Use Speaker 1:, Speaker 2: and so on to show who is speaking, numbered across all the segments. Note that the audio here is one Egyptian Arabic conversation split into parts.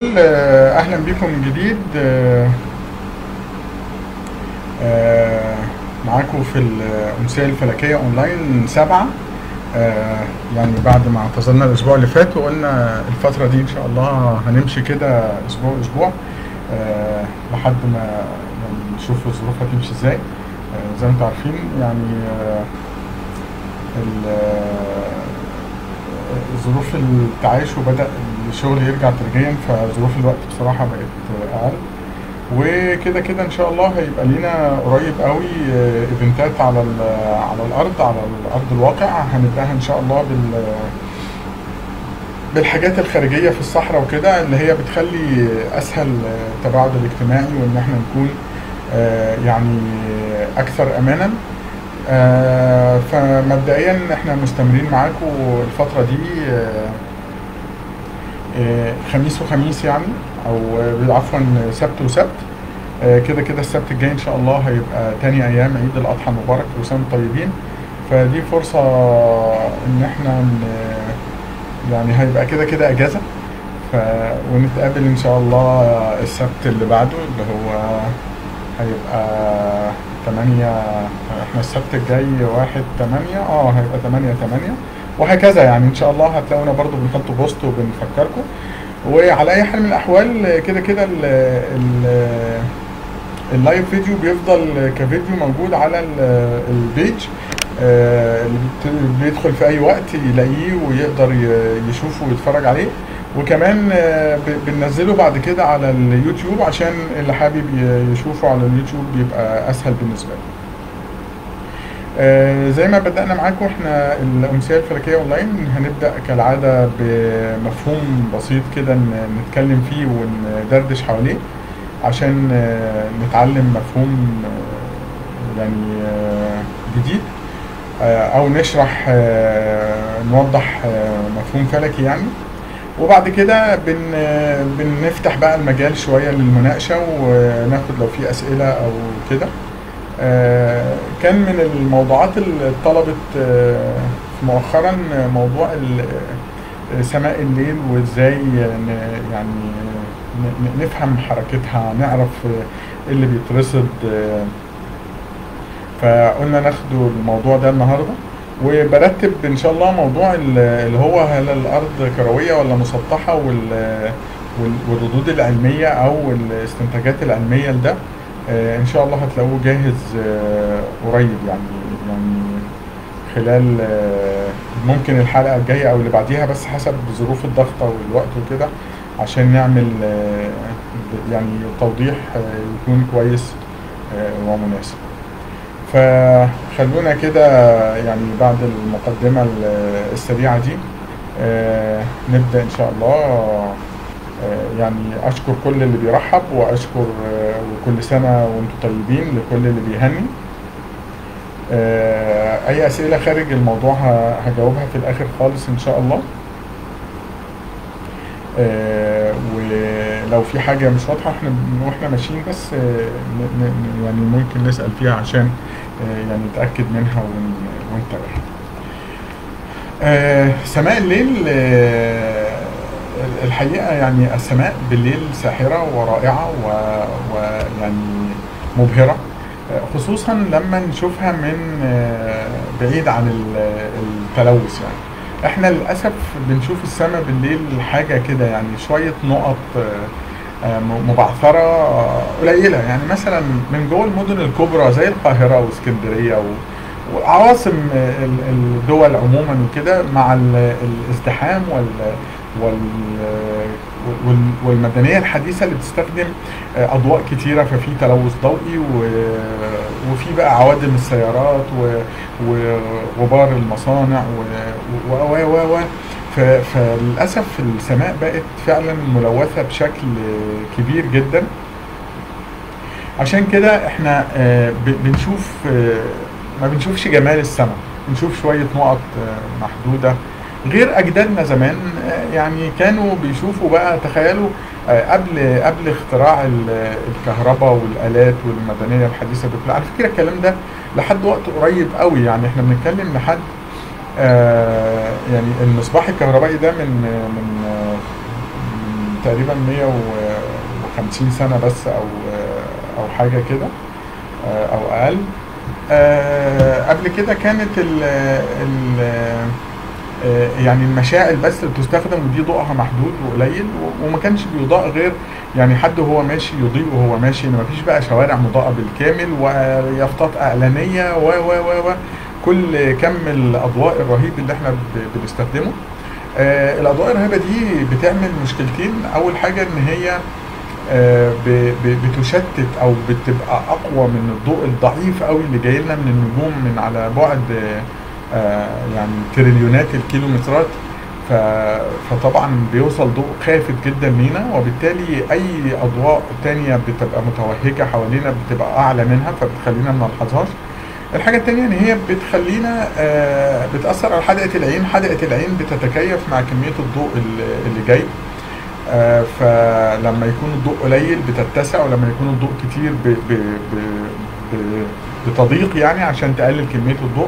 Speaker 1: آه، اهلا بكم من جديد آه، آه، معاكم في الامسيه الفلكيه اونلاين سبعة آه، يعني بعد ما اعتذرنا الاسبوع اللي فات وقلنا الفتره دي ان شاء الله هنمشي كده اسبوع اسبوع آه، لحد ما ما نشوف الظروف هتمشي ازاي آه، زي ما انتم عارفين يعني آه، ال- آه، ظروف التعايش وبدأ الشغل يرجع تدريجيا فظروف الوقت بصراحة بقت أقل وكده كده إن شاء الله هيبقى لينا قريب قوي آه، إيفنتات على ال- على الأرض على الأرض الواقع هنبدأها إن شاء الله بال بالحاجات الخارجية في الصحراء وكده اللي هي بتخلي أسهل آه، التباعد الاجتماعي وإن إحنا نكون آه، يعني أكثر أمانا آه، فمبدئيا احنا مستمرين معاكم الفترة دي آه، آه، خميس وخميس يعني او آه، عفوا سبت وسبت آه، كده كده السبت الجاي ان شاء الله هيبقى تاني ايام عيد الاضحى المبارك وسنة طيبين فدي فرصة ان احنا ن- يعني هيبقى كده كده اجازة ف ونتقابل ان شاء الله السبت اللي بعده اللي هو هيبقى تمانية احنا السبت الجاي واحد تمانية اه هيبقى تمانية تمانية وهكذا يعني ان شاء الله هتلاقونا برضو بنحط بوست وبنفكركم وعلى اي حال من الاحوال كده كده ال- ال- اللايف فيديو بيفضل كفيديو موجود على ال- البيج آه، اللي بت- بيدخل في اي وقت يلاقيه ويقدر ي- يشوفه ويتفرج عليه وكمان آه، ب- بننزله بعد كده على اليوتيوب عشان اللي حابب ي- يشوفه على اليوتيوب بيبقى اسهل بالنسبه له آه، زي ما بدأنا معاكم احنا الأمسية الفلكية اونلاين هنبدأ كالعادة بمفهوم بسيط كده ن- نتكلم فيه وندردش حواليه عشان آه، نتعلم مفهوم آه، يعني آه، جديد آه، أو نشرح آه، نوضح آه، مفهوم فلكي يعني وبعد كده بن بنفتح بقى المجال شوية للمناقشة وناخد لو في أسئلة أو كده آه، كان من الموضوعات اللي اتطلبت آه، مؤخرا موضوع ال- آه، سماء الليل وازاي ن- يعني ن- ن- نفهم حركتها نعرف آه، ايه اللي بيترصد آه، فقلنا ناخده الموضوع ده النهارده وبرتب ان شاء الله موضوع ال- اللي هو هل الارض كرويه ولا مسطحه وال وال- والردود العلميه او الاستنتاجات العلميه لده آه، ان شاء الله هتلاقوه جاهز آه، قريب يعني يعني خلال آه، ممكن الحلقه الجايه او اللي بعديها بس حسب ظروف الضغط والوقت وكده عشان نعمل آه، يعني توضيح آه، يكون كويس آه، ومناسب فخلونا كده يعني بعد المقدمة ال- السريعة دي آه، نبدأ إن شاء الله آه، يعني أشكر كل اللي بيرحب وأشكر آه، وكل سنة وأنتم طيبين لكل اللي بيهني آه، أي أسئلة خارج الموضوع ه- هجاوبها في الآخر خالص إن شاء الله آه، ولو في حاجة مش واضحة احنا بن- واحنا ماشيين بس آه، ن- ن- يعني ممكن نسأل فيها عشان آه، يعني نتأكد منها ون- ونتابعها. آه، سماء الليل آه، الحقيقة يعني السماء بالليل ساحرة ورائعة و- ويعني مبهرة آه، خصوصا لما نشوفها من آه، بعيد عن ال- التلوث يعني احنا للاسف بنشوف السماء بالليل حاجه كده يعني شويه نقط آه، آه، م- مبعثره آه، قليله يعني مثلا من جوه المدن الكبرى زي القاهره واسكندريه و- وعواصم آه، ال- الدول عموما وكده مع ال- الازدحام وال وال وال- والمدنيه الحديثه اللي بتستخدم آه، اضواء كتيره ففي تلوث ضوئي و- وفي بقى عوادم السيارات و- وغبار المصانع و و و و و ف- فللاسف السماء بقت فعلا ملوثه بشكل كبير جدا عشان كده احنا آه، ب- بنشوف آه، ما بنشوفش جمال السماء بنشوف شويه نقط آه، محدوده غير اجدادنا زمان آه، يعني كانوا بيشوفوا بقى تخيلوا آه، قبل قبل اختراع ال- الكهرباء والالات والمدنيه الحديثه دي كلها على فكره الكلام ده لحد وقت قريب قوي يعني احنا بنتكلم لحد آه، يعني المصباح الكهربائي ده من من آه، من تقريبا 150 سنة بس أو أو حاجة كده آه، أو أقل آه، قبل كده كانت ال ال آه، يعني المشاعل بس اللي بتستخدم ودي ضوءها محدود وقليل و- وما كانش بيضاء غير يعني حد وهو ماشي يضيء وهو ماشي ما فيش بقى شوارع مضاءة بالكامل ويافطات إعلانية و و و و كل كم الأضواء الرهيب اللي احنا ب- بنستخدمه آه، الأضواء الرهيبة دي بتعمل مشكلتين أول حاجة إن هي آه، ب- ب- بتشتت او بتبقى اقوى من الضوء الضعيف قوي اللي جاي لنا من النجوم من على بعد آه، آه، يعني تريليونات الكيلومترات ف- فطبعا بيوصل ضوء خافت جدا لينا وبالتالي اي اضواء تانية بتبقى متوهجة حوالينا بتبقى اعلى منها فبتخلينا ما نلاحظهاش الحاجة التانية ان هي بتخلينا آه، بتأثر على حدقة العين حدقة العين بتتكيف مع كمية الضوء اللي اللي جاي آه، فلما يكون الضوء قليل بتتسع ولما يكون الضوء كتير ب ب ب ب بتضيق يعني عشان تقلل كمية الضوء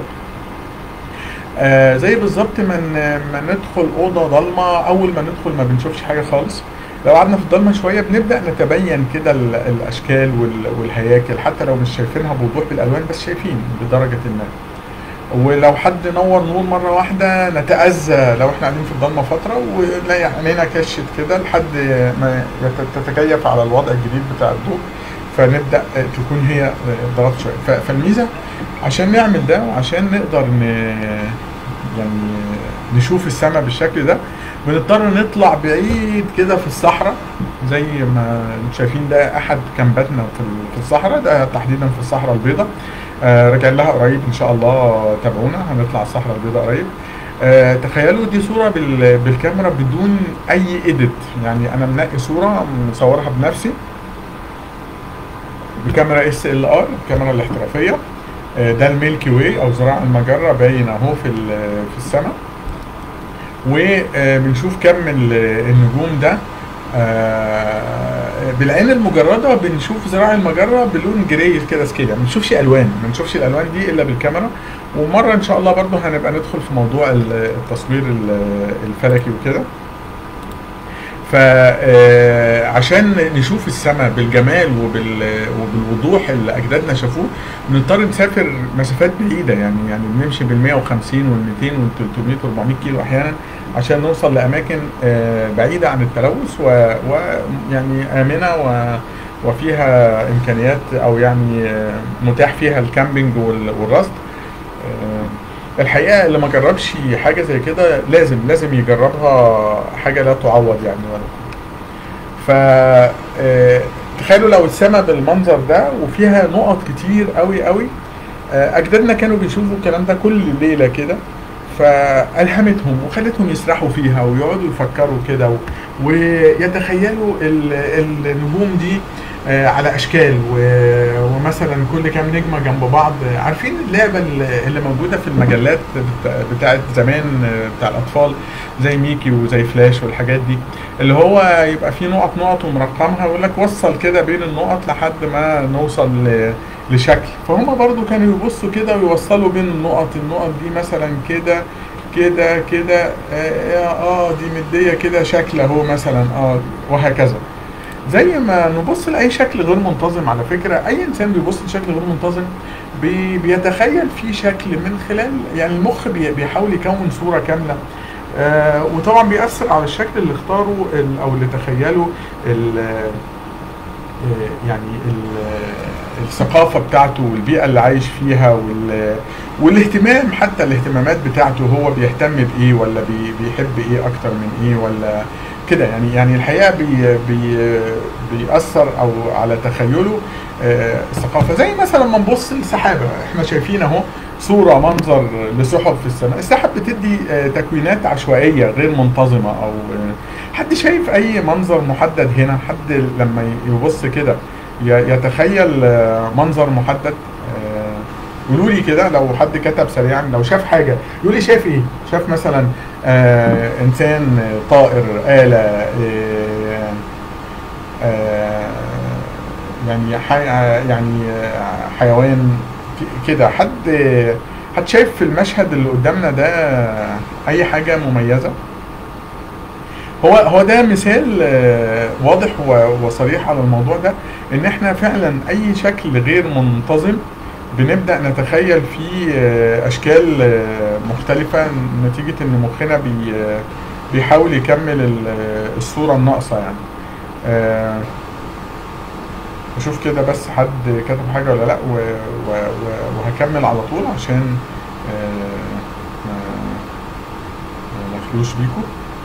Speaker 1: آه زي بالظبط ما ن- ما ندخل أوضة ضلمة أول ما ندخل ما بنشوفش حاجة خالص لو قعدنا في الضلمة شوية بنبدأ نتبين كده ال- الأشكال وال- والهياكل حتى لو مش شايفينها بوضوح بالألوان بس شايفين بدرجة ما ولو حد نور نور مره واحده نتاذى لو احنا قاعدين في الضلمه فتره ونلاقي عينينا كشت كده لحد ما يت- تتكيف على الوضع الجديد بتاع الضوء فنبدا تكون هي ضغط شويه ف- فالميزه عشان نعمل ده وعشان نقدر ن يعني نشوف السماء بالشكل ده بنضطر نطلع بعيد كده في الصحراء زي ما انتم شايفين ده احد كامباتنا في ال- في الصحراء ده تحديدا في الصحراء البيضاء آه راجعين لها قريب ان شاء الله تابعونا هنطلع الصحراء البيضاء قريب آه تخيلوا دي صوره بال- بالكاميرا بدون اي ايديت يعني انا منقي صوره مصورها بنفسي بكاميرا اس ال ار الكاميرا الاحترافيه آه، ده الميلكي واي او ذراع المجره باين اهو في ال- في السماء وبنشوف كم ال- النجوم ده آه، بالعين المجرده بنشوف ذراع المجره بلون جراي كده سكيل ما بنشوفش الوان ما بنشوفش الالوان دي الا بالكاميرا ومره ان شاء الله برضو هنبقى ندخل في موضوع ال- التصوير ال- الفلكي وكده فعشان نشوف السماء بالجمال وبال وبالوضوح اللي اجدادنا شافوه بنضطر نسافر مسافات بعيده يعني يعني بنمشي بال 150 وال 200 وال 300 وال 400 كيلو احيانا عشان نوصل لاماكن آه، بعيده عن التلوث ويعني امنه و وفيها امكانيات او يعني آه، متاح فيها الكامبينج وال- والرصد آه، الحقيقه اللي ما جربش حاجه زي كده لازم لازم يجربها حاجه لا تعوض يعني ولا ف آه، تخيلوا لو السماء بالمنظر ده وفيها نقط كتير قوي قوي آه، اجدادنا كانوا بيشوفوا الكلام ده كل ليله كده فالهمتهم وخلتهم يسرحوا فيها ويقعدوا يفكروا كده و- ويتخيلوا ال- النجوم دي آه، على اشكال و- ومثلا كل كام نجمه جنب بعض عارفين اللعبه اللي اللي موجوده في المجلات بتا- بتاعت زمان آه، بتاع الاطفال زي ميكي وزي فلاش والحاجات دي اللي هو يبقى فيه نقط نقط ومرقمها ويقول لك وصل كده بين النقط لحد ما نوصل ل- لشكل فهم برضو كانوا يبصوا كده ويوصلوا بين النقط النقط دي مثلا كده كده كده اه, آه دي مديه كده شكل اهو مثلا اه وهكذا زي ما نبص لاي شكل غير منتظم على فكره اي انسان بيبص لشكل غير منتظم بي بيتخيل فيه شكل من خلال يعني المخ بي بيحاول يكون صوره كامله آه وطبعا بيأثر على الشكل اللي اختاره ال- او اللي تخيله ال- آه، يعني ال- الثقافة بتاعته والبيئة اللي عايش فيها وال والاهتمام حتى الاهتمامات بتاعته هو بيهتم بإيه ولا بي بيحب إيه أكتر من إيه ولا كده يعني يعني الحقيقة بي بي بيأثر أو على تخيله آه، الثقافة زي مثلا ما نبص للسحابة احنا شايفين اهو صورة منظر لسحب في السماء السحاب بتدي آه، تكوينات عشوائية غير منتظمة أو آه، حد شايف أي منظر محدد هنا حد لما يبص كده ي- يتخيل آه، منظر محدد آه، قولوا لي كده لو حد كتب سريعا لو شاف حاجة يقول لي شاف ايه شاف مثلا آه انسان آه، طائر آلة آه آه يعني حي يعني آه، حيوان ك- كده حد حد شايف في المشهد اللي قدامنا ده اي حاجة مميزة هو هو ده مثال آه، واضح و- وصريح على الموضوع ده ان احنا فعلا اي شكل غير منتظم بنبدا نتخيل فيه آه، اشكال آه، مختلفه نتيجه ان مخنا بي آه، بيحاول يكمل ال- آه، الصوره الناقصه يعني آه، اشوف كده بس حد كتب حاجه ولا لا و... و... و... وهكمل على طول عشان آه، ما ما نخلوش بيكم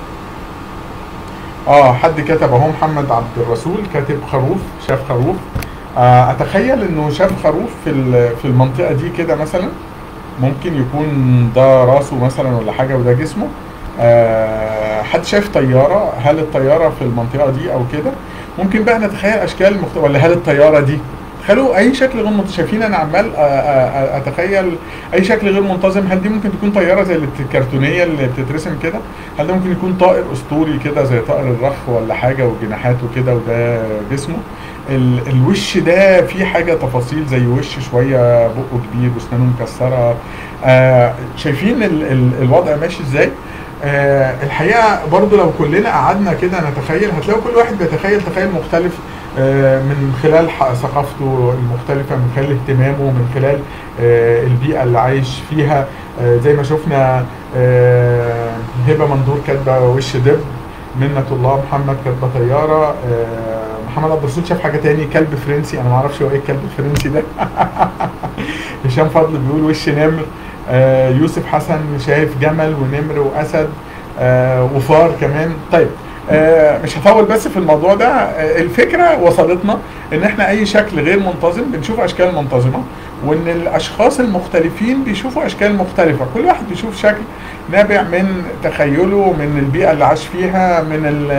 Speaker 1: اه حد كتب اهو محمد عبد الرسول كاتب خروف شاف خروف آه اتخيل انه شاف خروف في ال- في المنطقه دي كده مثلا ممكن يكون ده راسه مثلا ولا حاجه وده جسمه آه حد شايف طياره هل الطياره في المنطقه دي او كده ممكن بقى نتخيل اشكال مختلفه ولا هل الطياره دي تخيلوا اي شكل غير منتظم شايفين انا عمال أ- أ- أ- اتخيل اي شكل غير منتظم هل دي ممكن تكون طياره زي اللي بت- الكرتونيه اللي بتترسم كده هل ده ممكن يكون طائر اسطوري كده زي طائر الرخ ولا حاجه وجناحاته كده وده جسمه ال- الوش ده فيه حاجه تفاصيل زي وش شويه بقه كبير واسنانه مكسره آه شايفين ال ال الوضع ماشي ازاي آه الحقيقه برضو لو كلنا قعدنا كده نتخيل هتلاقوا كل واحد بيتخيل تخيل مختلف آه من خلال ح- ثقافته المختلفه من خلال اهتمامه من خلال آه البيئه اللي عايش فيها آه زي ما شفنا آه هبه مندور كاتبه وش دب منة الله محمد كاتبه طياره آه محمد عبد الرسول شاف حاجه تاني كلب فرنسي انا ما اعرفش هو ايه الكلب الفرنسي ده هشام فضل بيقول وش نمر آه يوسف حسن شايف جمل ونمر واسد آه وفار كمان طيب آه مش هطول بس في الموضوع ده آه الفكره وصلتنا ان احنا اي شكل غير منتظم بنشوف اشكال منتظمه وان الاشخاص المختلفين بيشوفوا اشكال مختلفه كل واحد بيشوف شكل نابع من تخيله من البيئه اللي عاش فيها من ال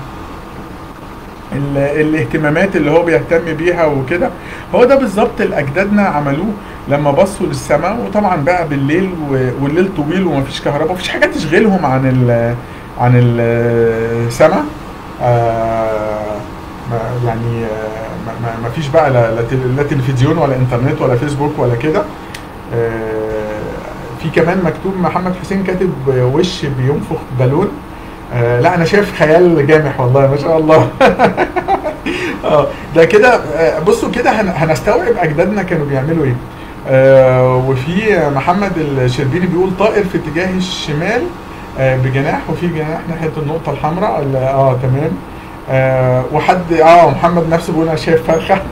Speaker 1: ال الاهتمامات اللي هو بيهتم بيها وكده هو ده بالظبط اللي اجدادنا عملوه لما بصوا للسماء وطبعا بقى بالليل و- والليل طويل ومفيش كهرباء مفيش حاجه تشغلهم عن ال عن السماء آه ما- يعني آه، ما- ما- مفيش بقى لا, لا تل- لا تلفزيون ولا انترنت ولا فيسبوك ولا كده آه، في كمان مكتوب محمد حسين كاتب وش بينفخ بالون آه لا انا شايف خيال جامح والله ما شاء الله اه ده كده آه، بصوا كده هن- هنستوعب اجدادنا كانوا بيعملوا ايه آه وفي محمد الشربيني بيقول طائر في اتجاه الشمال آه بجناح وفي جناح ناحيه النقطه الحمراء ال- اه تمام آه وحد اه محمد نفسه بيقول انا شايف فرخه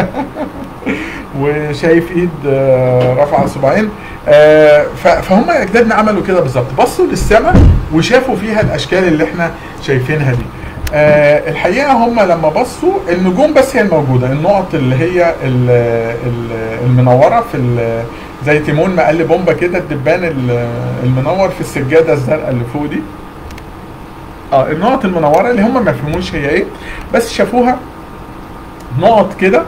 Speaker 1: وشايف ايد آه، رافعه صباعين آه، ف- فهم اجدادنا عملوا كده بالظبط بصوا للسماء وشافوا فيها الاشكال اللي احنا شايفينها دي آه، الحقيقه هم لما بصوا النجوم بس هي الموجوده النقط اللي هي ال- ال- المنوره في ال- زي تيمون مقل بومبا كده الدبان ال- المنور في السجاده الزرقاء اللي فوق دي اه النقط المنوره اللي هم ما فهموش هي ايه بس شافوها نقط كده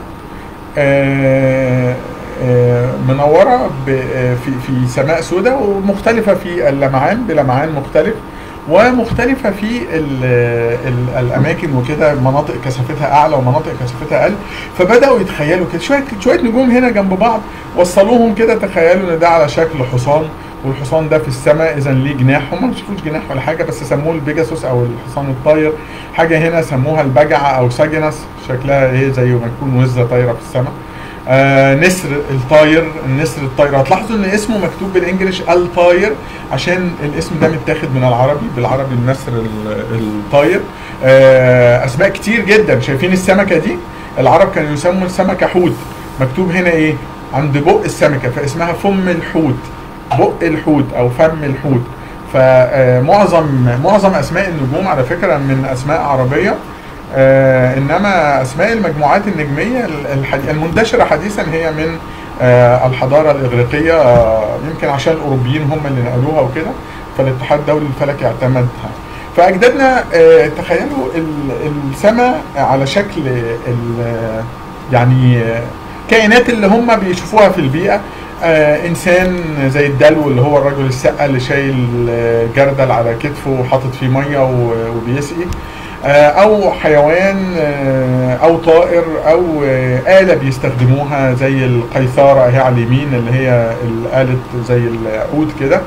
Speaker 1: آه، آه، منوره ب- آه، في في سماء سوداء ومختلفه في اللمعان بلمعان مختلف ومختلفة في ال ال الأماكن وكده مناطق كثافتها أعلى ومناطق كثافتها أقل فبدأوا يتخيلوا كده شوية شوية نجوم هنا جنب بعض وصلوهم كده تخيلوا إن ده على شكل حصان والحصان ده في السماء إذا ليه جناح هم ما شافوش جناح ولا حاجة بس سموه البيجاسوس أو الحصان الطاير حاجة هنا سموها البجعة أو ساجنس شكلها إيه زي ما تكون وزة طايرة في السماء آه نسر الطاير النسر الطاير هتلاحظوا ان اسمه مكتوب بالانجلش الطاير عشان الاسم ده متاخد من العربي بالعربي النسر ال- الطاير آه اسماء كتير جدا شايفين السمكه دي العرب كانوا يسموا السمكه حوت مكتوب هنا ايه عند بق السمكه فاسمها فم الحوت بق الحوت او فم الحوت فمعظم معظم اسماء النجوم على فكره من اسماء عربيه آه انما اسماء المجموعات النجميه ال- الح- المنتشره حديثا هي من آه الحضاره الاغريقيه آه يمكن عشان الاوروبيين هم اللي نقلوها وكده فالاتحاد الدولي الفلكي اعتمدها فاجدادنا آه تخيلوا ال- السماء على شكل ال- يعني آه، كائنات اللي هم بيشوفوها في البيئه آه انسان زي الدلو اللي هو الرجل السقا اللي شايل آه، جردل على كتفه وحاطط فيه ميه و- وبيسقي آه، او حيوان آه، او طائر او آه، آلة بيستخدموها زي القيثارة اهي على اليمين اللي هي الآلة زي العود كده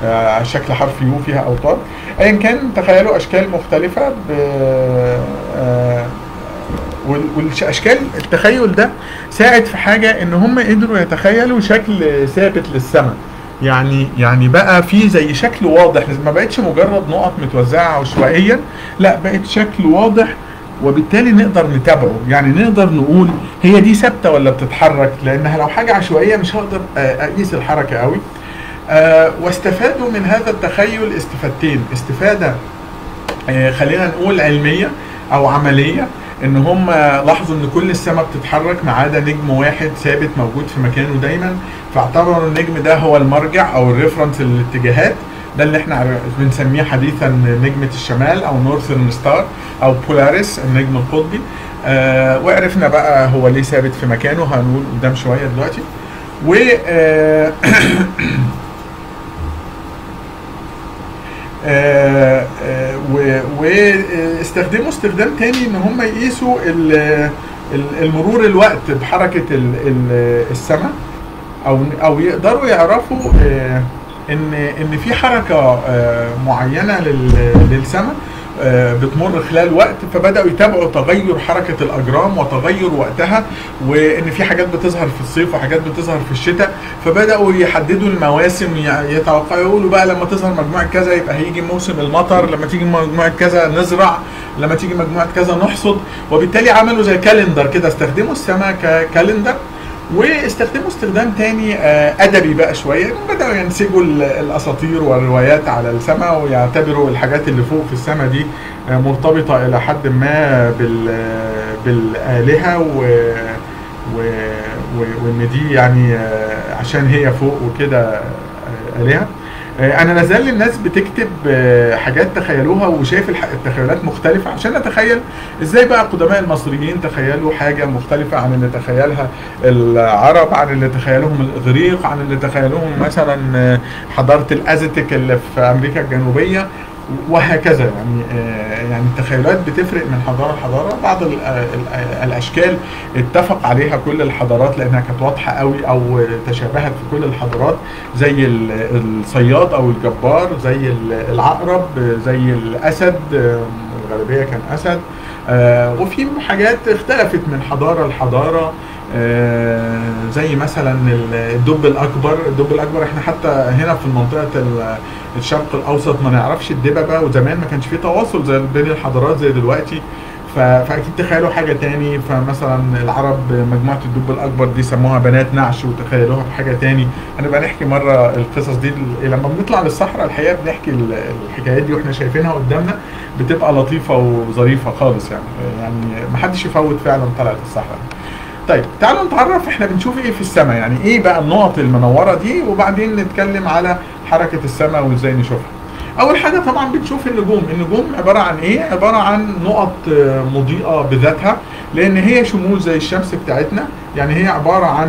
Speaker 1: آه، شكل حرف يو فيها اوتار ايا كان تخيلوا اشكال مختلفه ب آه، وال- والاشكال التخيل ده ساعد في حاجه ان هم قدروا يتخيلوا شكل ثابت للسماء يعني يعني بقى في زي شكل واضح ما بقتش مجرد نقط متوزعه عشوائيا لا بقت شكل واضح وبالتالي نقدر نتابعه يعني نقدر نقول هي دي ثابته ولا بتتحرك لانها لو حاجه عشوائيه مش هقدر آه، اقيس الحركه قوي آه، واستفادوا من هذا التخيل استفادتين استفاده آه، خلينا نقول علميه او عمليه ان هم لاحظوا ان كل السماء بتتحرك ما عدا نجم واحد ثابت موجود في مكانه دايما فاعتبروا النجم ده هو المرجع او الريفرنس للاتجاهات ده اللي احنا عر- بنسميه حديثا نجمة الشمال او نورثرن ستار او بولاريس النجم القطبي آه وعرفنا بقى هو ليه ثابت في مكانه هنقول قدام شوية دلوقتي و آه آه، آه، و- واستخدموا استخدام تاني ان هم يقيسوا ال- ال- المرور الوقت بحركه ال- ال- السماء او او يقدروا يعرفوا آه، ان ان في حركه آه، معينه لل- للسماء آه، بتمر خلال وقت فبداوا يتابعوا تغير حركه الاجرام وتغير وقتها وان في حاجات بتظهر في الصيف وحاجات بتظهر في الشتاء فبداوا يحددوا المواسم ي- يتوقعوا يقولوا بقى لما تظهر مجموعه كذا يبقى هيجي موسم المطر لما تيجي مجموعه كذا نزرع لما تيجي مجموعه كذا نحصد وبالتالي عملوا زي كالندر كده استخدموا السماء ككالندر واستخدموا استخدام تاني آه، ادبي بقى شويه بداوا ينسجوا ال- الاساطير والروايات على السماء ويعتبروا الحاجات اللي فوق في السماء دي آه، مرتبطه الى حد ما بال بالالهه و و و- وان دي يعني آه، عشان هي فوق وكده آه، الهه آه، انا لازال الناس بتكتب آه، حاجات تخيلوها وشايف الح- التخيلات مختلفه عشان اتخيل ازاي بقى قدماء المصريين تخيلوا حاجه مختلفه عن اللي تخيلها العرب عن اللي تخيلوهم الاغريق عن اللي تخيلوهم مثلا آه، حضاره الازتك اللي في امريكا الجنوبيه وهكذا يعني آه، يعني التخيلات بتفرق من حضاره لحضاره بعض ال- ال- الاشكال اتفق عليها كل الحضارات لانها كانت واضحه قوي او تشابهت في كل الحضارات زي ال- الصياد او الجبار زي ال- العقرب زي الاسد آه، الغالبيه كان اسد آه، وفي حاجات اختلفت من حضاره لحضاره آه، زي مثلا الدب الاكبر الدب الاكبر احنا حتى هنا في منطقه ال- الشرق الاوسط ما نعرفش الدببه وزمان ما كانش في تواصل زي بين الحضارات زي دلوقتي ف- فاكيد تخيلوا حاجه تاني فمثلا العرب مجموعه الدب الاكبر دي سموها بنات نعش وتخيلوها بحاجه تاني هنبقى نحكي مره القصص دي لما بنطلع للصحراء الحقيقه بنحكي ال- الحكايات دي واحنا شايفينها قدامنا بتبقى لطيفه وظريفه خالص يعني يعني ما حدش يفوت فعلا طلعت الصحراء طيب تعالوا نتعرف احنا بنشوف ايه في السماء يعني ايه بقى النقط المنوره دي وبعدين نتكلم على حركه السماء وازاي نشوفها اول حاجه طبعا بنشوف النجوم النجوم عباره عن ايه عباره عن نقط آه، مضيئه بذاتها لان هي شموس زي الشمس بتاعتنا يعني هي عباره عن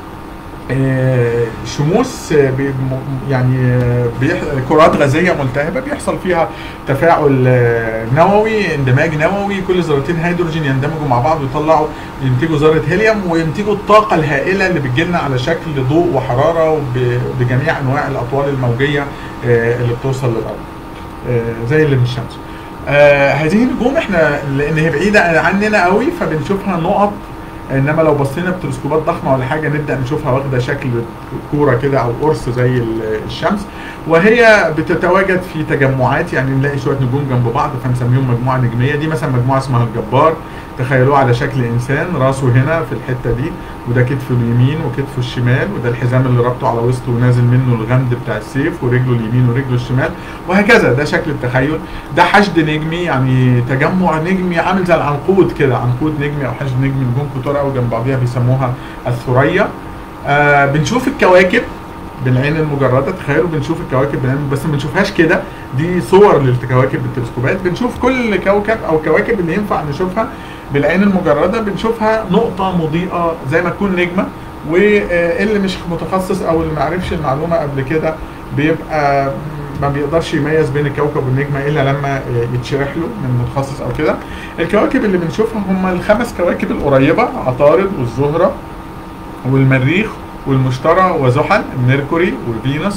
Speaker 1: آه، شموس آه، بي- م- يعني آه، بيح- كرات غازيه ملتهبه بيحصل فيها تفاعل آه، نووي اندماج نووي كل ذرتين هيدروجين يندمجوا مع بعض ويطلعوا ينتجوا ذره هيليوم وينتجوا الطاقه الهائله اللي بتجيلنا على شكل ضوء وحراره وب- بجميع انواع الاطوال الموجيه آه، اللي بتوصل للارض آه، زي اللي من الشمس آه، هذه النجوم احنا لان هي بعيده عننا قوي فبنشوفها نقط انما لو بصينا بتلسكوبات ضخمه ولا حاجه نبدا نشوفها واخده شكل كوره كده او قرص زي ال- الشمس وهي بتتواجد في تجمعات يعني نلاقي شويه نجوم جنب بعض فنسميهم مجموعه نجميه دي مثلا مجموعه اسمها الجبار تخيلوه على شكل انسان راسه هنا في الحته دي وده كتفه اليمين وكتفه الشمال وده الحزام اللي ربطه على وسطه ونازل منه الغمد بتاع السيف ورجله اليمين ورجله الشمال وهكذا ده شكل التخيل ده حشد نجمي يعني تجمع نجمي عامل زي العنقود كده عنقود نجمي او حشد نجمي نجوم كتار قوي جنب بعضيها بيسموها الثريا آه بنشوف الكواكب بالعين المجرده تخيلوا بنشوف الكواكب بالعين بس ما بنشوفهاش كده دي صور للكواكب بالتلسكوبات بنشوف كل كوكب او كواكب اللي ينفع نشوفها بالعين المجرده بنشوفها نقطه مضيئه زي ما تكون نجمه واللي مش متخصص او اللي ما عرفش المعلومه قبل كده بيبقى ما بيقدرش يميز بين الكوكب والنجمه الا لما يتشرح له من متخصص او كده الكواكب اللي بنشوفها هم الخمس كواكب القريبه عطارد والزهره والمريخ والمشتري وزحل ميركوري وفينوس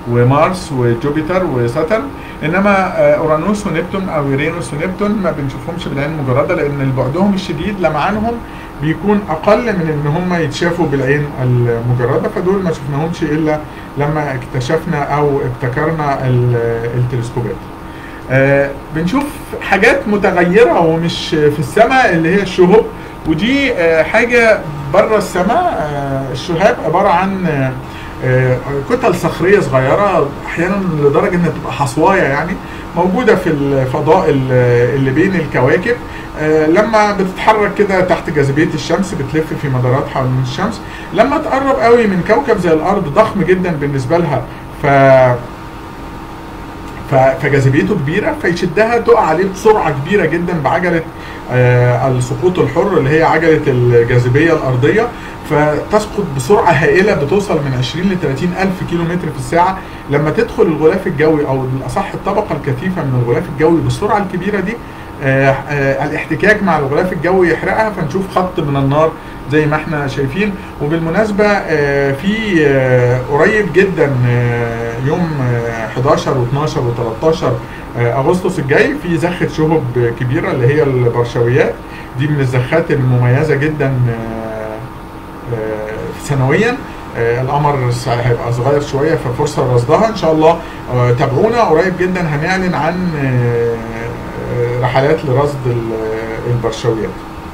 Speaker 1: ومارس وجوبيتر وساترن انما آه، اورانوس ونبتون او يورينوس ونبتون ما بنشوفهمش بالعين المجرده لان بعدهم الشديد لمعانهم بيكون اقل من ان هم يتشافوا بالعين المجرده فدول ما شفناهمش الا لما اكتشفنا او ابتكرنا ال- التلسكوبات آه، بنشوف حاجات متغيرة ومش في السماء اللي هي الشهب ودي آه، حاجة بره السماء آه، الشهاب عبارة عن آه، آه، كتل صخرية صغيرة أحيانا لدرجة إنها تبقى حصواية يعني موجودة في الفضاء ال- اللي بين الكواكب آه، لما بتتحرك كده تحت جاذبية الشمس بتلف في مدارات حوالين الشمس لما تقرب قوي من كوكب زي الأرض ضخم جدا بالنسبة لها ف ف- فجاذبيته كبيره فيشدها تقع عليه بسرعه كبيره جدا بعجله آه، السقوط الحر اللي هي عجله الجاذبيه الارضيه فتسقط بسرعه هائله بتوصل من 20 ل 30 الف كيلو متر في الساعه لما تدخل الغلاف الجوي او بالاصح الطبقه الكثيفه من الغلاف الجوي بالسرعه الكبيره دي آه، آه، الاحتكاك مع الغلاف الجوي يحرقها فنشوف خط من النار زي ما احنا شايفين وبالمناسبه آه، في آه، قريب جدا آه، يوم آه، 11 و12 و13 اغسطس الجاي في زخه شهب كبيره اللي هي البرشويات دي من الزخات المميزه جدا آه، آه، سنويا آه، القمر س- هيبقى صغير شويه ففرصه رصدها ان شاء الله آه، تابعونا قريب جدا هنعلن عن آه، آه، رحلات لرصد ال- البرشويات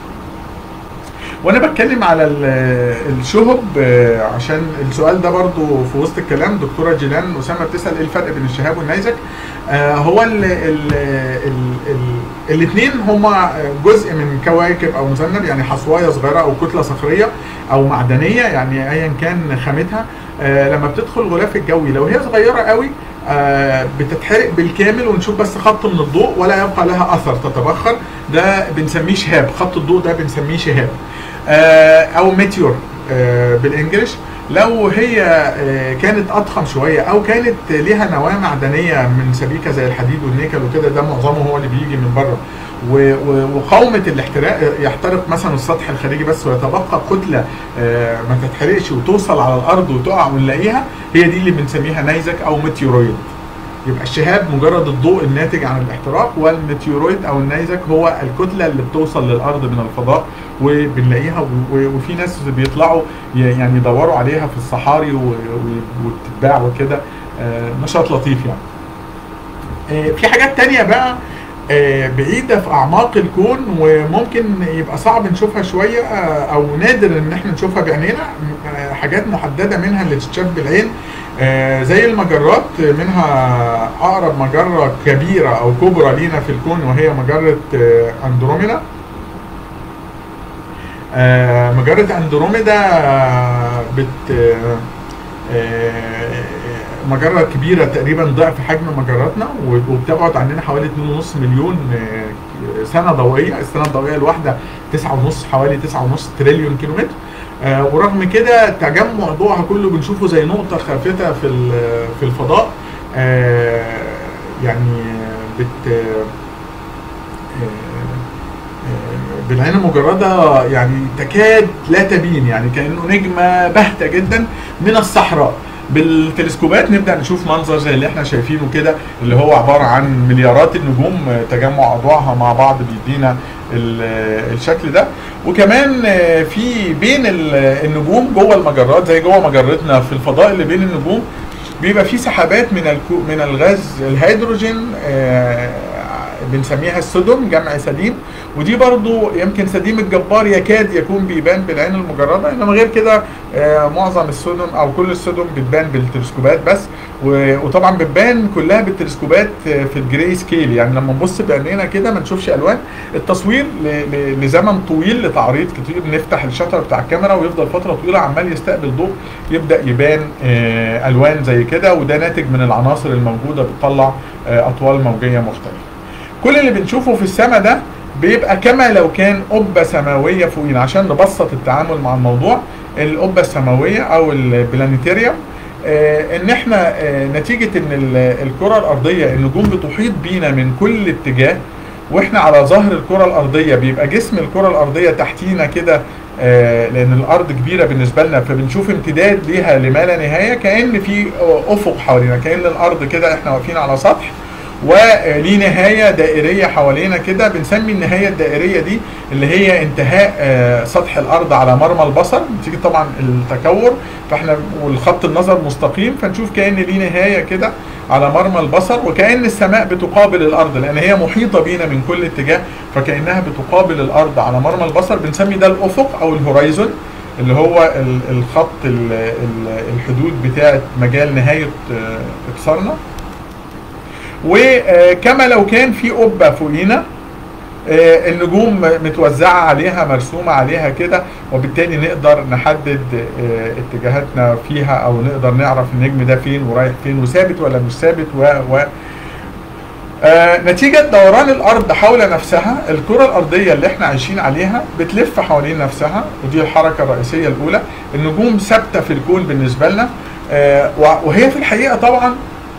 Speaker 1: وانا بتكلم على ال- الشهب آه، عشان السؤال ده برضو في وسط الكلام دكتوره جيلان اسامه بتسال ايه الفرق بين الشهاب والنيزك آه، هو ال ال ال ال الاثنين هما جزء من كواكب او مذنب يعني حصوايه صغيره او كتله صخريه او معدنيه يعني ايا كان خامتها آه، لما بتدخل الغلاف الجوي لو هي صغيره قوي آه، بتتحرق بالكامل ونشوف بس خط من الضوء ولا يبقى لها اثر تتبخر ده بنسميه شهاب خط الضوء ده بنسميه شهاب آه، او ميتيور آه، بالانجلش لو هي آه، كانت اضخم شويه او كانت ليها نواه معدنيه من سبيكه زي الحديد والنيكل وكده ده معظمه هو اللي بيجي من بره و- و- وقاومه الاحتراق يحترق مثلا السطح الخارجي بس ويتبقى كتله آه، ما تتحرقش وتوصل على الارض وتقع ونلاقيها هي دي اللي بنسميها نيزك او ميتيورويد يبقى الشهاب مجرد الضوء الناتج عن الاحتراق والميتيورويد او النيزك هو الكتله اللي بتوصل للارض من الفضاء وبنلاقيها و- و- وفي ناس بيطلعوا ي- يعني يدوروا عليها في الصحاري و- و- وتتباع وكده آه، نشاط لطيف يعني آه، في حاجات تانية بقى آه، بعيدة في أعماق الكون وممكن يبقى صعب نشوفها شوية آه، أو نادر إن احنا نشوفها بعينينا آه، حاجات محددة منها اللي تتشاف بالعين آه، زي المجرات منها أقرب مجرة كبيرة أو كبرى لينا في الكون وهي مجرة آه، أندروميدا آه، مجرة أندروميدا آه، بت آه، آه، مجرة كبيرة تقريبا ضعف حجم مجراتنا وبتبعد عننا حوالي 2.5 مليون آه، سنة ضوئية السنة الضوئية الواحدة 9.5 حوالي 9.5 تريليون كيلومتر آه، ورغم كده تجمع ضوءها كله بنشوفه زي نقطة خافتة في ال- في الفضاء آه، يعني بت آه، بالعين المجردة يعني تكاد لا تبين يعني كأنه نجمة باهتة جدا من الصحراء بالتلسكوبات نبدا نشوف منظر زي اللي احنا شايفينه كده اللي هو عباره عن مليارات النجوم آه، تجمع اضواءها مع بعض بيدينا ال- آه، الشكل ده وكمان آه، في بين ال- النجوم جوه المجرات زي جوه مجرتنا في الفضاء اللي بين النجوم بيبقى في سحابات من الكو من الغاز الهيدروجين آه، بنسميها السدم جمع سديم ودي برضو يمكن سديم الجبار يكاد يكون بيبان بالعين المجرده انما غير كده آه، معظم السدم او كل السدم بتبان بالتلسكوبات بس و- وطبعا بتبان كلها بالتلسكوبات آه، في الجراي سكيل يعني لما نبص بعينينا كده ما نشوفش الوان التصوير ل- ل- لزمن طويل لتعريض كتير نفتح الشاتر بتاع الكاميرا ويفضل فتره طويله عمال يستقبل ضوء يبدا يبان آه، الوان زي كده وده ناتج من العناصر الموجوده بتطلع آه، اطوال موجيه مختلفه كل اللي بنشوفه في السماء ده بيبقى كما لو كان قبة سماوية فوقينا عشان نبسط التعامل مع الموضوع القبة السماوية أو البلانيتيريوم آه، ان احنا آه، نتيجة ان ال- الكرة الارضية النجوم بتحيط بينا من كل اتجاه واحنا على ظهر الكرة الارضية بيبقى جسم الكرة الارضية تحتينا كده آه، لان الارض كبيره بالنسبه لنا فبنشوف امتداد ليها لما لا نهايه كان في افق حوالينا كان الارض كده احنا واقفين على سطح وليه نهايه دائريه حوالينا كده بنسمي النهايه الدائريه دي اللي هي انتهاء آه، سطح الارض على مرمى البصر نتيجه طبعا التكور فاحنا والخط النظر مستقيم فنشوف كان ليه نهايه كده على مرمى البصر وكأن السماء بتقابل الأرض لأن هي محيطة بينا من كل اتجاه فكأنها بتقابل الأرض على مرمى البصر بنسمي ده الأفق أو الهورايزون اللي هو ال- الخط ال- ال- الحدود بتاعة مجال نهاية آه، إبصارنا وكما لو كان في قبة فوقينا آه، النجوم متوزعة عليها مرسومة عليها كده وبالتالي نقدر نحدد آه، اتجاهاتنا فيها او نقدر نعرف النجم ده فين ورايح فين وثابت ولا مش ثابت و, و آه، نتيجة دوران الأرض حول نفسها الكرة الأرضية اللي احنا عايشين عليها بتلف حوالين نفسها ودي الحركة الرئيسية الأولى النجوم ثابتة في الكون بالنسبة لنا آه، وهي في الحقيقة طبعا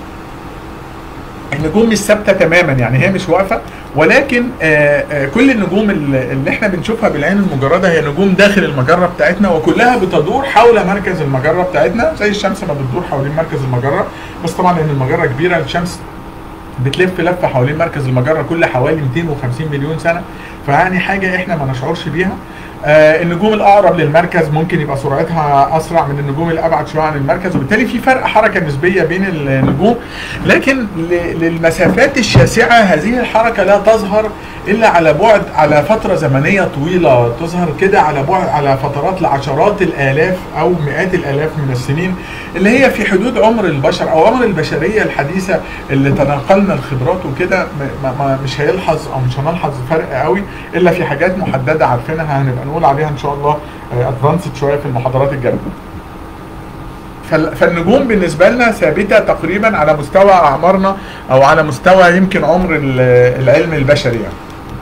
Speaker 1: النجوم مش ثابته تماما يعني هي مش واقفه ولكن آه، آه، كل النجوم اللي اللي احنا بنشوفها بالعين المجرده هي نجوم داخل المجره بتاعتنا وكلها بتدور حول مركز المجره بتاعتنا زي الشمس ما بتدور حوالين مركز المجره بس طبعا لان المجره كبيره الشمس بتلف لفه حوالين مركز المجره كل حوالي 250 مليون سنه فيعني حاجه احنا ما نشعرش بيها آه النجوم الاقرب للمركز ممكن يبقى سرعتها اسرع من النجوم اللي ابعد شويه عن المركز وبالتالي في فرق حركه نسبيه بين النجوم لكن ل- للمسافات الشاسعه هذه الحركه لا تظهر الا على بعد على فتره زمنيه طويله تظهر كده على بعد على فترات لعشرات الالاف او مئات الالاف من السنين اللي هي في حدود عمر البشر او عمر البشريه الحديثه اللي تناقلنا الخبرات وكده م- ما- ما- مش هيلحظ او مش هنلحظ فرق قوي الا في حاجات محدده عارفينها هنبقى نقول عليها ان شاء الله ادفانسد شويه في المحاضرات الجايه فال- فالنجوم بالنسبه لنا ثابته تقريبا على مستوى اعمارنا او على مستوى يمكن عمر ال- العلم البشري يعني.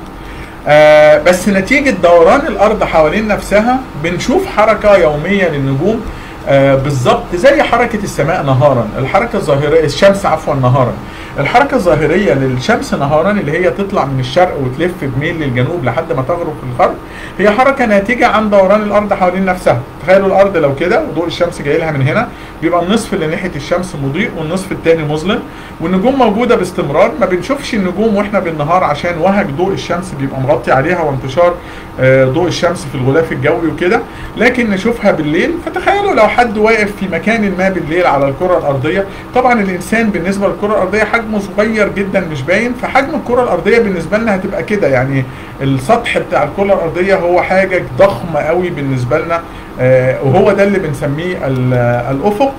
Speaker 1: آه بس نتيجه دوران الارض حوالين نفسها بنشوف حركه يوميه للنجوم آه بالظبط زي حركه السماء نهارا الحركه الظاهريه الشمس عفوا نهارا الحركه الظاهريه للشمس نهارا اللي هي تطلع من الشرق وتلف بميل للجنوب لحد ما تغرب في الغرب هي حركه ناتجه عن دوران الارض حوالين نفسها تخيلوا الارض لو كده وضوء الشمس جاي لها من هنا بيبقى النصف اللي ناحيه الشمس مضيء والنصف الثاني مظلم والنجوم موجوده باستمرار ما بنشوفش النجوم واحنا بالنهار عشان وهج ضوء الشمس بيبقى مغطي عليها وانتشار آه، ضوء الشمس في الغلاف الجوي وكده لكن نشوفها بالليل فتخيلوا لو حد واقف في مكان ما بالليل على الكره الارضيه طبعا الانسان بالنسبه للكره الارضيه حجمه صغير جدا مش باين فحجم الكره الارضيه بالنسبه لنا هتبقى كده يعني السطح بتاع الكره الارضيه هو حاجه ضخمه قوي بالنسبه لنا آه، وهو ده اللي بنسميه ال- الافق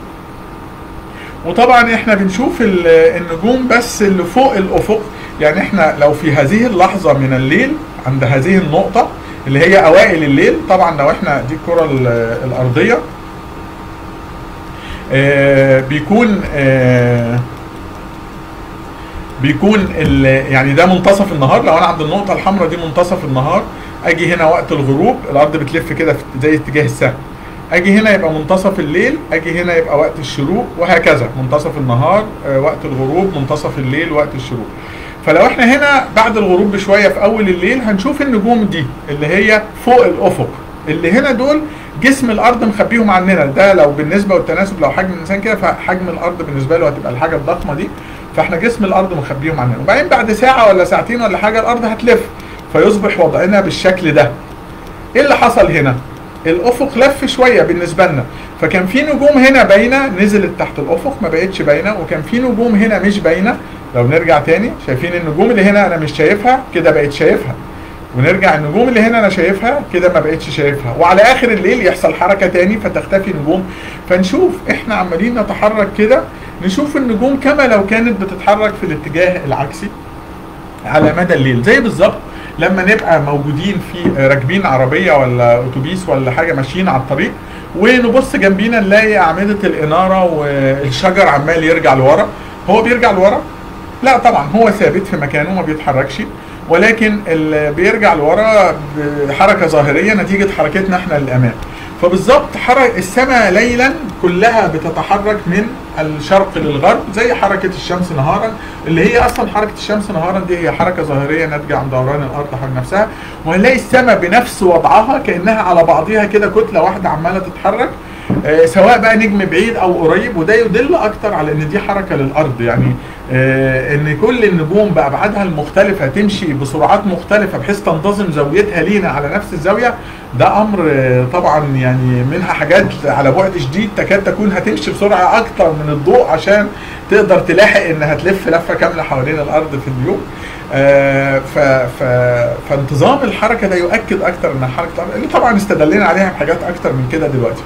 Speaker 1: وطبعا احنا بنشوف ال- النجوم بس اللي فوق الافق يعني احنا لو في هذه اللحظه من الليل عند هذه النقطه اللي هي اوائل الليل طبعا لو احنا دي الكره ال- الارضيه آه، بيكون آه، بيكون ال- يعني ده منتصف النهار لو انا عند النقطه الحمراء دي منتصف النهار اجي هنا وقت الغروب الارض بتلف كده في- زي اتجاه السهم اجي هنا يبقى منتصف الليل اجي هنا يبقى وقت الشروق وهكذا منتصف النهار آه، وقت الغروب منتصف الليل وقت الشروق فلو احنا هنا بعد الغروب بشويه في اول الليل هنشوف النجوم دي اللي هي فوق الافق اللي هنا دول جسم الارض مخبيهم عننا ده لو بالنسبه والتناسب لو حجم الانسان كده فحجم الارض بالنسبه له هتبقى الحاجه الضخمه دي فاحنا جسم الارض مخبيهم عننا وبعدين بعد ساعه ولا ساعتين ولا حاجه الارض هتلف فيصبح وضعنا بالشكل ده ايه اللي حصل هنا الافق لف شويه بالنسبه لنا فكان في نجوم هنا باينه نزلت تحت الافق ما بقتش باينه وكان في نجوم هنا مش باينه لو نرجع تاني شايفين النجوم اللي هنا انا مش شايفها كده بقيت شايفها ونرجع النجوم اللي هنا انا شايفها كده ما بقتش شايفها وعلى اخر الليل يحصل حركه تاني فتختفي نجوم فنشوف احنا عمالين نتحرك كده نشوف النجوم كما لو كانت بتتحرك في الاتجاه العكسي على مدى الليل زي بالظبط لما نبقى موجودين في راكبين عربيه ولا اتوبيس ولا حاجه ماشيين على الطريق ونبص جنبينا نلاقي اعمده الاناره والشجر عمال يرجع لورا هو بيرجع لورا لا طبعا هو ثابت في مكانه ما بيتحركش ولكن اللي بيرجع لورا بحركه ظاهريه نتيجه حركتنا احنا للامام فبالظبط حرك السماء ليلا كلها بتتحرك من الشرق للغرب زي حركة الشمس نهارا اللي هي أصلا حركة الشمس نهارا دي هي حركة ظاهرية ناتجة عن دوران الأرض حول نفسها وهنلاقي السماء بنفس وضعها كأنها على بعضها كده كتلة واحدة عمالة تتحرك آه، سواء بقى نجم بعيد او قريب وده يدل اكتر على ان دي حركه للارض يعني آه، ان كل النجوم بابعادها المختلفه تمشي بسرعات مختلفه بحيث تنتظم زاويتها لينا على نفس الزاويه ده امر آه، طبعا يعني منها حاجات على بعد شديد تكاد تكون هتمشي بسرعه اكتر من الضوء عشان تقدر تلاحق انها تلف لفه كامله حوالين الارض في اليوم آه، ف ف فانتظام الحركه ده يؤكد اكتر ان حركه الارض اللي طبعا استدلينا عليها بحاجات اكتر من كده دلوقتي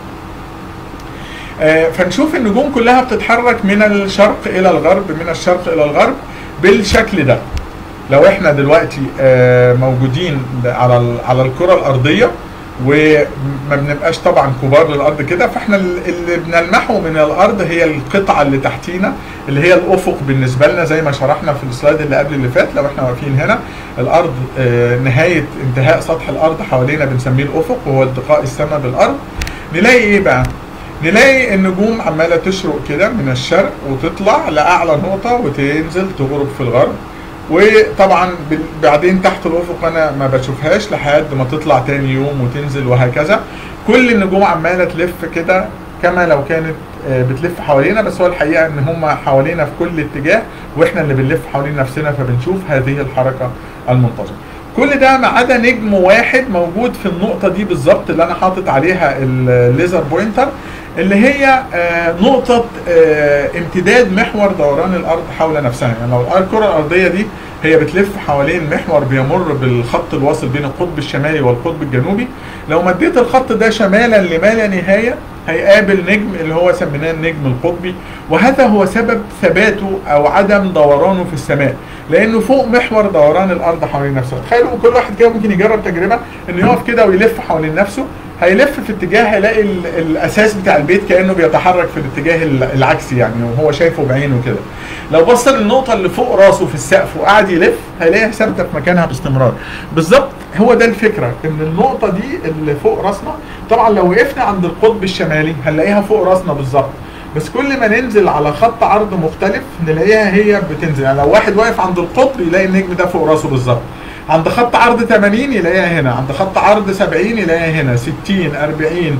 Speaker 1: آه، فنشوف النجوم كلها بتتحرك من الشرق الى الغرب من الشرق الى الغرب بالشكل ده لو احنا دلوقتي آه، موجودين على ال- على الكره الارضيه وما بنبقاش طبعا كبار للارض كده فاحنا ال- اللي بنلمحه من الارض هي القطعه اللي تحتينا اللي هي الافق بالنسبه لنا زي ما شرحنا في السلايد اللي قبل اللي فات لو احنا واقفين هنا الارض آه، نهايه انتهاء سطح الارض حوالينا بنسميه الافق وهو التقاء السماء بالارض نلاقي ايه بقى؟ نلاقي النجوم عماله تشرق كده من الشرق وتطلع لاعلى نقطه وتنزل تغرب في الغرب وطبعا بال- بعدين تحت الافق انا ما بشوفهاش لحد ما تطلع تاني يوم وتنزل وهكذا كل النجوم عماله تلف كده كما لو كانت آه، بتلف حوالينا بس هو الحقيقه ان هم حوالينا في كل اتجاه واحنا اللي بنلف حوالين نفسنا فبنشوف هذه الحركه المنتظمه كل ده ما عدا نجم واحد موجود في النقطه دي بالظبط اللي انا حاطط عليها الليزر بوينتر اللي هي آه، نقطة آه، امتداد محور دوران الأرض حول نفسها يعني لو الكرة الأرضية دي هي بتلف حوالين محور بيمر بالخط الواصل بين القطب الشمالي والقطب الجنوبي لو مديت الخط ده شمالا لما لا نهاية هيقابل نجم اللي هو سميناه النجم القطبي وهذا هو سبب ثباته أو عدم دورانه في السماء لأنه فوق محور دوران الأرض حوالين نفسه تخيلوا كل واحد كده ممكن يجرب تجربة إنه يقف كده ويلف حوالين نفسه هيلف في اتجاه هيلاقي ال- الاساس بتاع البيت كانه بيتحرك في الاتجاه ال- العكسي يعني وهو شايفه بعينه كده لو بص للنقطه اللي فوق راسه في السقف وقعد يلف هيلاقيها ثابته في مكانها باستمرار بالظبط هو ده الفكره ان النقطه دي اللي فوق راسنا طبعا لو وقفنا عند القطب الشمالي هنلاقيها فوق راسنا بالظبط بس كل ما ننزل على خط عرض مختلف نلاقيها هي بتنزل يعني لو واحد واقف عند القطب يلاقي النجم ده فوق راسه بالظبط عند خط عرض 80 يلاقيها هنا عند خط عرض 70 يلاقيها هنا 60 40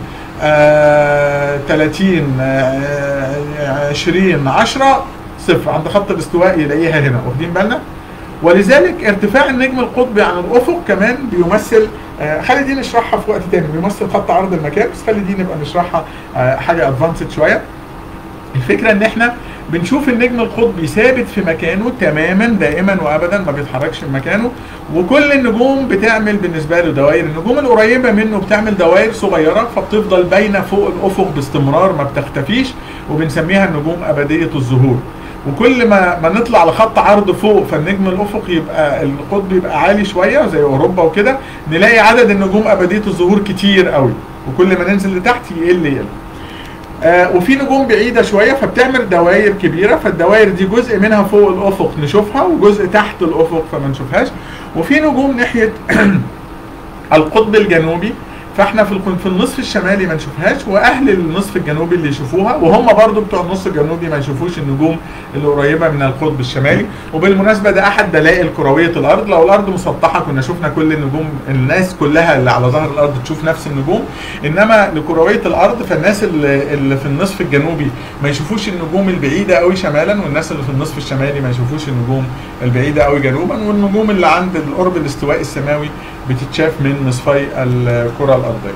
Speaker 1: آه 30 آه 20 10 صفر عند خط الاستواء يلاقيها هنا واخدين بالنا ولذلك ارتفاع النجم القطبي عن الافق كمان بيمثل آه خلي دي نشرحها في وقت تاني بيمثل خط عرض المكان بس خلي دي نبقى نشرحها آه حاجه ادفانسد شويه الفكره ان احنا بنشوف النجم القطبي ثابت في مكانه تماما دائما وابدا ما بيتحركش من مكانه وكل النجوم بتعمل بالنسبه له دوائر النجوم القريبه منه بتعمل دوائر صغيره فبتفضل باينه فوق الافق باستمرار ما بتختفيش وبنسميها النجوم ابديه الظهور وكل ما ما نطلع لخط عرض فوق فالنجم الافق يبقى القطب يبقى عالي شويه زي اوروبا وكده نلاقي عدد النجوم ابديه الظهور كتير قوي وكل ما ننزل لتحت يقل يقل آه وفي نجوم بعيدة شوية فبتعمل دوائر كبيرة فالدوائر دي جزء منها فوق الأفق نشوفها وجزء تحت الأفق فما نشوفهاش وفي نجوم ناحية القطب الجنوبي فاحنا في القن- في النصف الشمالي ما نشوفهاش واهل النصف الجنوبي اللي يشوفوها وهم برضو بتوع النصف الجنوبي ما يشوفوش النجوم اللي قريبه من القطب الشمالي وبالمناسبه ده احد دلائل كرويه الارض لو الارض مسطحه كنا شفنا كل النجوم الناس كلها اللي على ظهر الارض تشوف نفس النجوم انما لكرويه الارض فالناس اللي, اللي في النصف الجنوبي ما يشوفوش النجوم البعيده قوي شمالا والناس اللي في النصف الشمالي ما يشوفوش النجوم البعيده قوي جنوبا والنجوم اللي عند القرب الاستواء السماوي بتتشاف من نصفي الكره الارضيه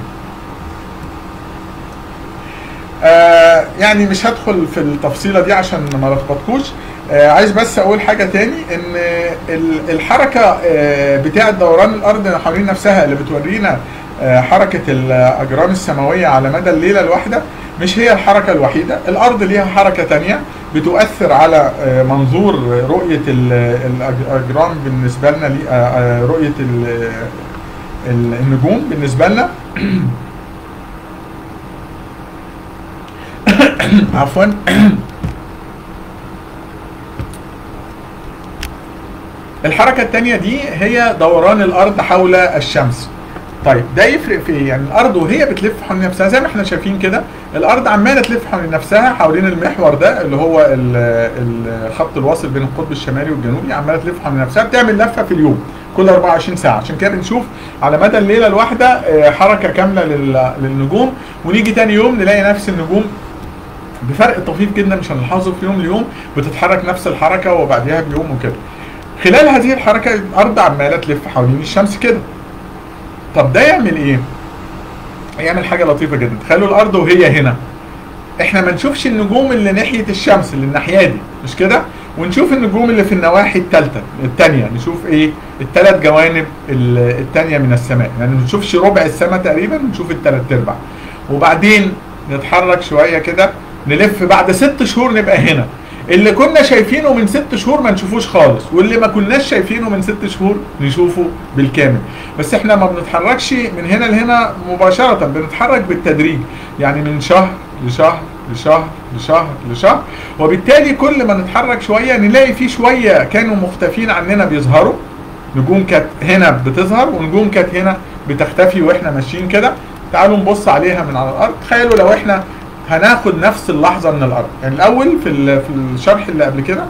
Speaker 1: آه يعني مش هدخل في التفصيله دي عشان ما لخبطكوش آه عايز بس اقول حاجه تاني ان ال- الحركه آه بتاعه دوران الارض حوالين نفسها اللي بتورينا آه حركه الاجرام السماويه على مدى الليله الواحده مش هي الحركه الوحيده الارض ليها حركه تانية بتؤثر على آه منظور رؤيه ال- الاجرام بالنسبه لنا لي- آه، آه، رؤيه ال- ال- النجوم بالنسبه لنا عفوا الحركة التانية دي هي دوران الأرض حول الشمس طيب ده يفرق في ايه؟ يعني الارض وهي بتلف حول نفسها زي ما احنا شايفين كده الارض عماله تلف حول نفسها حوالين المحور ده اللي هو ال- الخط الواصل بين القطب الشمالي والجنوبي عماله تلف حول نفسها بتعمل لفه في اليوم كل 24 ساعه عشان كده بنشوف على مدى الليله الواحده آه، حركه كامله لل- للنجوم ونيجي تاني يوم نلاقي نفس النجوم بفرق طفيف جدا مش هنلاحظه في يوم ليوم بتتحرك نفس الحركه وبعدها بيوم وكده خلال هذه الحركه الارض عماله تلف حوالين الشمس كده طب ده يعمل ايه يعمل حاجه لطيفه جدا تخيلوا الارض وهي هنا احنا ما نشوفش النجوم اللي ناحيه الشمس اللي الناحيه دي مش كده ونشوف النجوم اللي في النواحي الثالثه الثانيه نشوف ايه الثلاث جوانب الثانيه من السماء يعني ما نشوفش ربع السماء تقريبا نشوف الثلاث ارباع وبعدين نتحرك شويه كده نلف بعد ست شهور نبقى هنا اللي كنا شايفينه من ست شهور ما نشوفوش خالص واللي ما كناش شايفينه من ست شهور نشوفه بالكامل بس احنا ما بنتحركش من هنا لهنا مباشرة بنتحرك بالتدريج يعني من شهر لشهر لشهر لشهر لشهر وبالتالي كل ما نتحرك شوية نلاقي في شوية كانوا مختفين عننا بيظهروا نجوم كانت هنا بتظهر ونجوم كانت هنا بتختفي واحنا ماشيين كده تعالوا نبص عليها من على الارض تخيلوا لو احنا هناخد نفس اللحظه من الارض يعني الاول في ال- في الشرح اللي قبل كده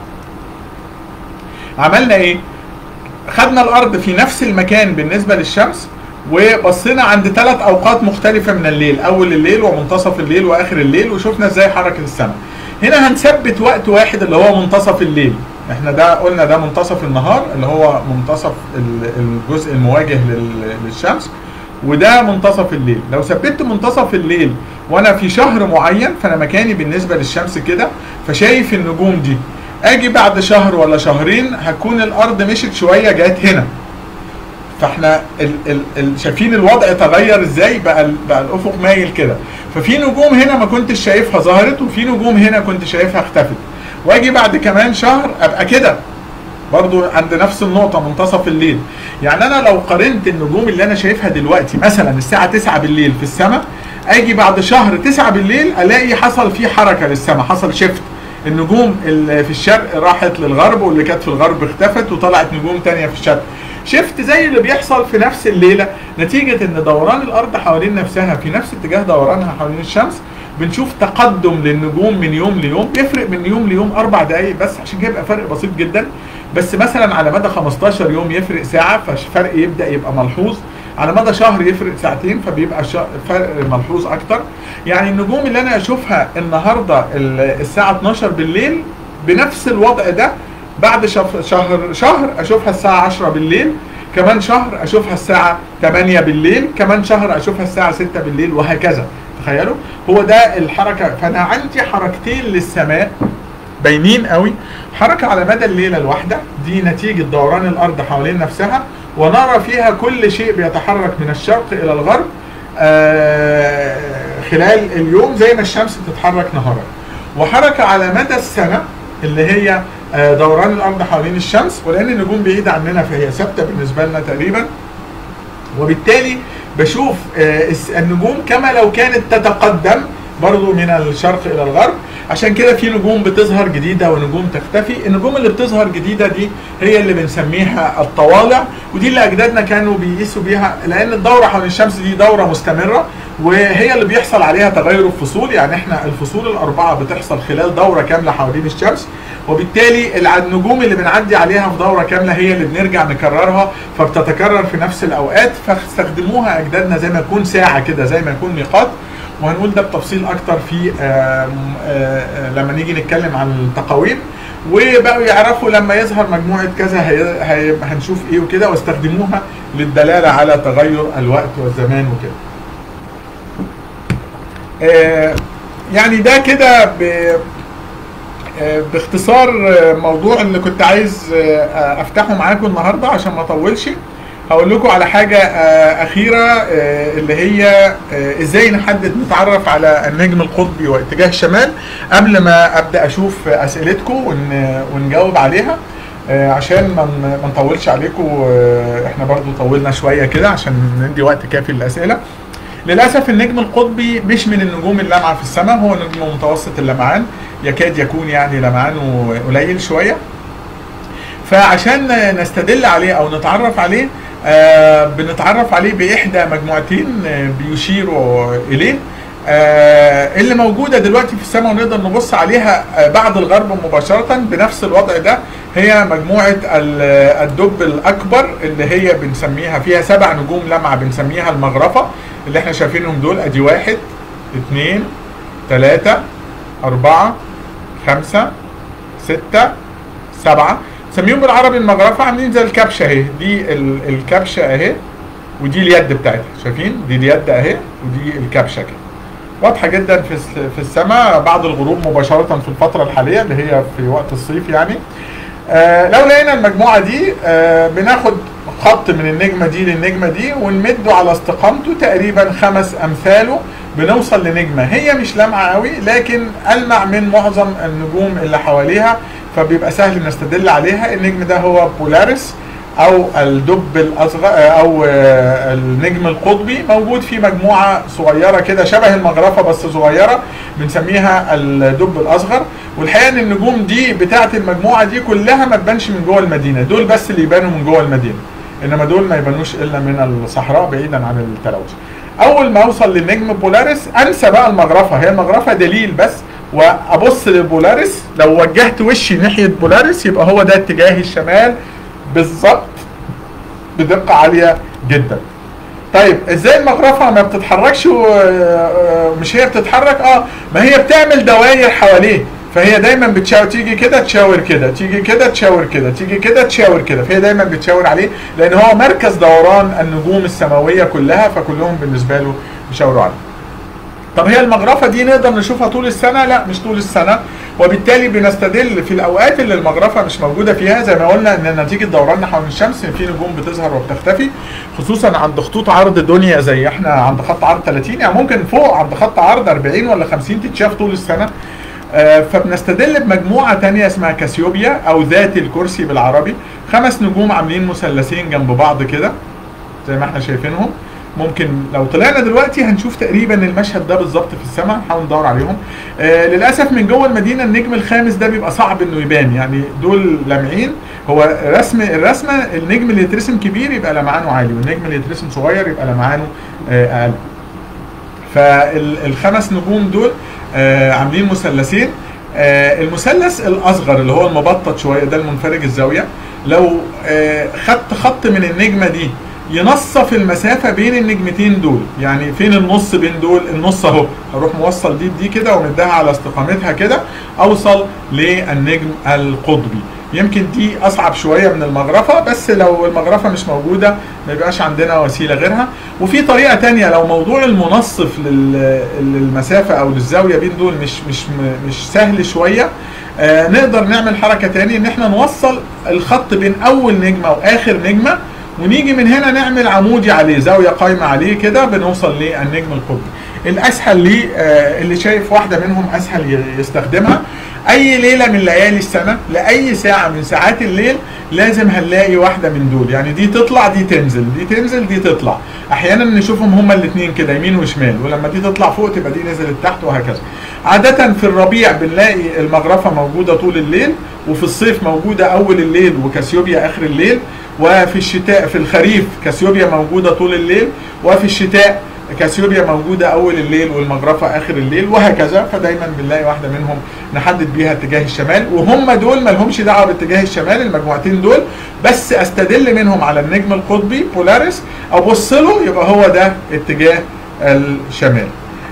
Speaker 1: عملنا ايه خدنا الارض في نفس المكان بالنسبه للشمس وبصينا عند ثلاث اوقات مختلفه من الليل اول الليل ومنتصف الليل واخر الليل وشفنا ازاي حركه السماء هنا هنثبت وقت واحد اللي هو منتصف الليل احنا ده قلنا ده منتصف النهار اللي هو منتصف ال- الجزء المواجه لل- للشمس وده منتصف الليل لو ثبت منتصف الليل وانا في شهر معين فانا مكاني بالنسبه للشمس كده فشايف النجوم دي اجي بعد شهر ولا شهرين هتكون الارض مشت شويه جت هنا فاحنا ال ال ال شايفين الوضع تغير ازاي بقى ال بقى الافق مايل كده ففي نجوم هنا ما كنتش شايفها ظهرت وفي نجوم هنا كنت شايفها اختفت واجي بعد كمان شهر ابقى كده برضو عند نفس النقطة منتصف الليل يعني أنا لو قارنت النجوم اللي أنا شايفها دلوقتي مثلا الساعة 9 بالليل في السماء أجي بعد شهر 9 بالليل ألاقي حصل فيه حركة للسماء حصل شيفت النجوم اللي في الشرق راحت للغرب واللي كانت في الغرب اختفت وطلعت نجوم تانية في الشرق شفت زي اللي بيحصل في نفس الليلة نتيجة ان دوران الارض حوالين نفسها في نفس اتجاه دورانها حوالين الشمس بنشوف تقدم للنجوم من يوم ليوم بيفرق من يوم ليوم اربع دقايق بس عشان كده يبقى فرق بسيط جدا بس مثلا على مدى 15 يوم يفرق ساعة فالفرق يبدأ يبقى ملحوظ على مدى شهر يفرق ساعتين فبيبقى شا- فرق ملحوظ اكتر يعني النجوم اللي انا اشوفها النهارده ال- الساعه 12 بالليل بنفس الوضع ده بعد شف- شهر شهر اشوفها الساعه 10 بالليل كمان شهر اشوفها الساعه 8 بالليل كمان شهر اشوفها الساعه 6 بالليل وهكذا تخيلوا هو ده الحركه فانا عندي حركتين للسماء باينين قوي حركه على مدى الليله الواحده دي نتيجه دوران الارض حوالين نفسها ونرى فيها كل شيء بيتحرك من الشرق الى الغرب آه، خلال اليوم زي ما الشمس بتتحرك نهارا وحركه على مدى السنه اللي هي آه، دوران الارض حوالين الشمس ولان النجوم بعيده عننا فهي ثابته بالنسبه لنا تقريبا وبالتالي بشوف آه، الس- النجوم كما لو كانت تتقدم برضو من الشرق الى الغرب عشان كده في نجوم بتظهر جديده ونجوم تختفي النجوم اللي بتظهر جديده دي هي اللي بنسميها الطوالع ودي اللي اجدادنا كانوا بيقيسوا بيها لان الدوره حول الشمس دي دوره مستمره وهي اللي بيحصل عليها تغير الفصول يعني احنا الفصول الاربعه بتحصل خلال دوره كامله حوالين الشمس وبالتالي الع- النجوم اللي بنعدي عليها في دوره كامله هي اللي بنرجع نكررها فبتتكرر في نفس الاوقات فاستخدموها اجدادنا زي ما يكون ساعه كده زي ما يكون ميقات وهنقول ده بتفصيل اكتر في آم، آه، آه، لما نيجي نتكلم عن التقاويم وبقوا يعرفوا لما يظهر مجموعه كذا هي- هي- هنشوف ايه وكده واستخدموها للدلاله على تغير الوقت والزمان وكده. آه، يعني ده كده ب- آه، باختصار آه، موضوع اللي كنت عايز آه، افتحه معاكم النهارده عشان ما اطولش هقول لكم على حاجه آه، اخيره آه، اللي هي آه، ازاي نحدد نتعرف على النجم القطبي واتجاه الشمال قبل ما ابدا اشوف اسئلتكم ون- ونجاوب عليها آه، عشان ما ن- ما نطولش عليكم آه، احنا برضو طولنا شويه كده عشان ندي وقت كافي للاسئله للاسف النجم القطبي مش من النجوم اللامعه في السماء هو نجم متوسط اللمعان يكاد يكون يعني لمعانه قليل شويه فعشان نستدل عليه او نتعرف عليه آه بنتعرف عليه باحدى مجموعتين آه، بيشيروا اليه آه اللي موجوده دلوقتي في السماء ونقدر نبص عليها آه بعد الغرب مباشره بنفس الوضع ده هي مجموعه ال- الدب الاكبر اللي هي بنسميها فيها سبع نجوم لمعه بنسميها المغرفه اللي احنا شايفينهم دول ادي واحد اثنين ثلاثه اربعه خمسه سته سبعه نسميهم بالعربي المغرفه عاملين زي الكبشه اهي دي ال- الكبشه اهي ودي اليد بتاعتها شايفين دي اليد اهي ودي الكبشه كده واضحه جدا في الس- في السماء بعد الغروب مباشره في الفتره الحاليه اللي هي في وقت الصيف يعني آه لو لقينا المجموعه دي آه بناخد خط من النجمه دي للنجمه دي ونمده على استقامته تقريبا خمس امثاله بنوصل لنجمه هي مش لامعه قوي لكن المع من معظم النجوم اللي حواليها فبيبقى سهل نستدل عليها النجم ده هو بولاريس او الدب الاصغر او آه، النجم القطبي موجود في مجموعه صغيره كده شبه المغرفه بس صغيره بنسميها الدب الاصغر والحقيقه ان النجوم دي بتاعه المجموعه دي كلها ما تبانش من جوه المدينه دول بس اللي يبانوا من جوه المدينه انما دول ما يبانوش الا من الصحراء بعيدا عن التلوث اول ما اوصل للنجم بولاريس انسى بقى المغرفه هي المغرفه دليل بس وابص لبولاريس لو وجهت وشي ناحيه بولاريس يبقى هو ده اتجاه الشمال بالظبط بدقه عاليه جدا طيب ازاي المغرفه ما بتتحركش ومش هي بتتحرك اه ما هي بتعمل دوائر حواليه فهي دايما بتشاور تيجي كده تشاور كده تيجي كده تشاور كده تيجي كده تشاور كده فهي دايما بتشاور عليه لان هو مركز دوران النجوم السماويه كلها فكلهم بالنسبه له بيشاوروا عليه طب هي المغرفة دي نقدر نشوفها طول السنة؟ لا مش طول السنة وبالتالي بنستدل في الأوقات اللي المغرفة مش موجودة فيها زي ما قلنا إن نتيجة دوراننا حول الشمس إن في نجوم بتظهر وبتختفي خصوصا عند خطوط عرض دنيا زي احنا عند خط عرض 30 يعني ممكن فوق عند خط عرض 40 ولا 50 تتشاف طول السنة آه، فبنستدل بمجموعة تانية اسمها كاسيوبيا أو ذات الكرسي بالعربي خمس نجوم عاملين مثلثين جنب بعض كده زي ما احنا شايفينهم ممكن لو طلعنا دلوقتي هنشوف تقريبا المشهد ده بالظبط في السماء نحاول ندور عليهم آه للاسف من جوه المدينه النجم الخامس ده بيبقى صعب انه يبان يعني دول لامعين هو رسم الرسمه النجم اللي يترسم كبير يبقى لمعانه عالي والنجم اللي يترسم صغير يبقى لمعانه آه اقل فالخمس نجوم دول آه عاملين مثلثين آه المثلث الاصغر اللي هو المبطط شويه ده المنفرج الزاويه لو آه خدت خط من النجمه دي ينصف المسافه بين النجمتين دول يعني فين النص بين دول النص اهو هروح موصل دي بدي كده ومديها على استقامتها كده اوصل للنجم القطبي يمكن دي اصعب شويه من المغرفه بس لو المغرفه مش موجوده ما يبقاش عندنا وسيله غيرها وفي طريقه تانية لو موضوع المنصف لل- للمسافه او للزاويه بين دول مش مش مش سهل شويه آه نقدر نعمل حركه تاني ان احنا نوصل الخط بين اول نجمه واخر نجمه ونيجي من هنا نعمل عمودي عليه زاويه قايمه عليه كده بنوصل للنجم القطبي الاسهل ليه آه اللي شايف واحده منهم اسهل ي- يستخدمها اي ليله من ليالي السنه لاي ساعه من ساعات الليل لازم هنلاقي واحده من دول يعني دي تطلع دي تنزل دي تنزل دي تطلع احيانا نشوفهم هما الاثنين كده يمين وشمال ولما دي تطلع فوق تبقى دي نزلت تحت وهكذا عاده في الربيع بنلاقي المغرفه موجوده طول الليل وفي الصيف موجوده اول الليل وكاسيوبيا اخر الليل وفي الشتاء في الخريف كاسيوبيا موجوده طول الليل وفي الشتاء كاسيوبيا موجودة أول الليل والمغرفة آخر الليل وهكذا فدايما بنلاقي واحدة منهم نحدد بيها اتجاه الشمال وهم دول ما لهمش دعوة باتجاه الشمال المجموعتين دول بس استدل منهم على النجم القطبي بولاريس أبص له يبقى هو ده اتجاه الشمال.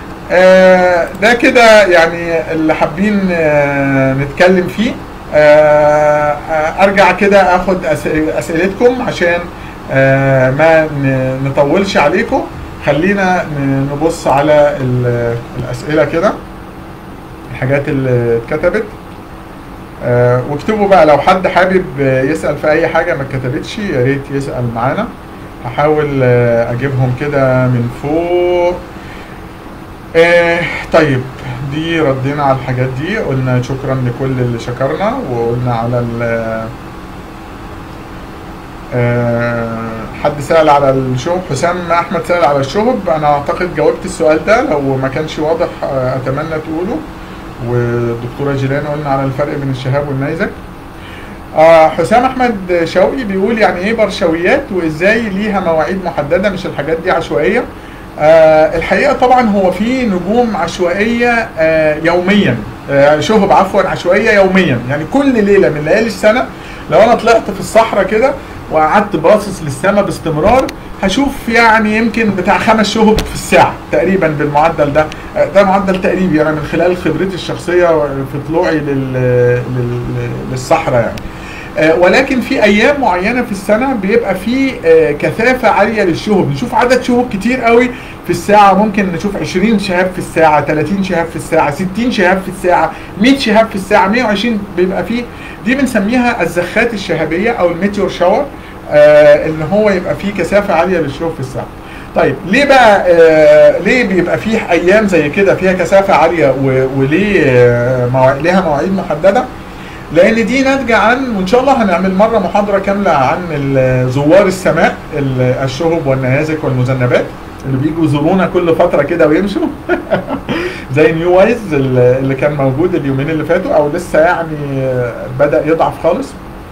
Speaker 1: آه ده كده يعني اللي حابين آه نتكلم فيه آه آه ارجع كده اخد أس- اسئلتكم عشان آه ما ن- نطولش عليكم خلينا ن- نبص على ال- الاسئله كده الحاجات اللي اتكتبت آه واكتبوا بقى لو حد حابب آه، يسال في اي حاجه ما اتكتبتش يا ريت يسال معانا هحاول آه، اجيبهم كده من فوق آه طيب دي ردينا على الحاجات دي قلنا شكرا لكل اللي شكرنا وقلنا على ال آه حد سأل على الشهب حسام أحمد سأل على الشهب أنا أعتقد جاوبت السؤال ده لو ما كانش واضح آه أتمنى تقوله والدكتورة جيلان قلنا على الفرق بين الشهاب والنيزك آه حسام احمد شوقي بيقول يعني ايه برشويات وازاي ليها مواعيد محدده مش الحاجات دي عشوائيه آه الحقيقه طبعا هو في نجوم عشوائيه آه يوميا آه شهب عفوا عشوائيه يوميا يعني كل ليله من ليالي السنه لو انا طلعت في الصحراء كده وقعدت باصص للسماء باستمرار هشوف يعني يمكن بتاع خمس شهب في الساعه تقريبا بالمعدل ده آه، ده معدل تقريبي انا من خلال خبرتي الشخصيه في طلوعي لل... لل... للصحراء يعني آه، ولكن في ايام معينه في السنه بيبقى في آه، كثافه عاليه للشهب نشوف عدد شهب كتير قوي في الساعه ممكن نشوف 20 شهاب في الساعه 30 شهاب في الساعه 60 شهاب في الساعه 100 شهاب في الساعه 120 بيبقى فيه دي بنسميها الزخات الشهابيه او الميتيور شاور آه ان هو يبقى فيه كثافه عاليه للشهب في الساعه طيب ليه بقى آه ليه بيبقى فيه ايام زي كده فيها كثافه عاليه و- وليه آه مواع- ليها مواعيد محدده لان دي ناتجه عن وان شاء الله هنعمل مره محاضره كامله عن ال- زوار السماء ال- الشهب والنيازك والمذنبات اللي بيجوا يزورونا كل فتره كده ويمشوا زي نيو وايز اللي اللي كان موجود اليومين اللي فاتوا او لسه يعني آه، بدا يضعف خالص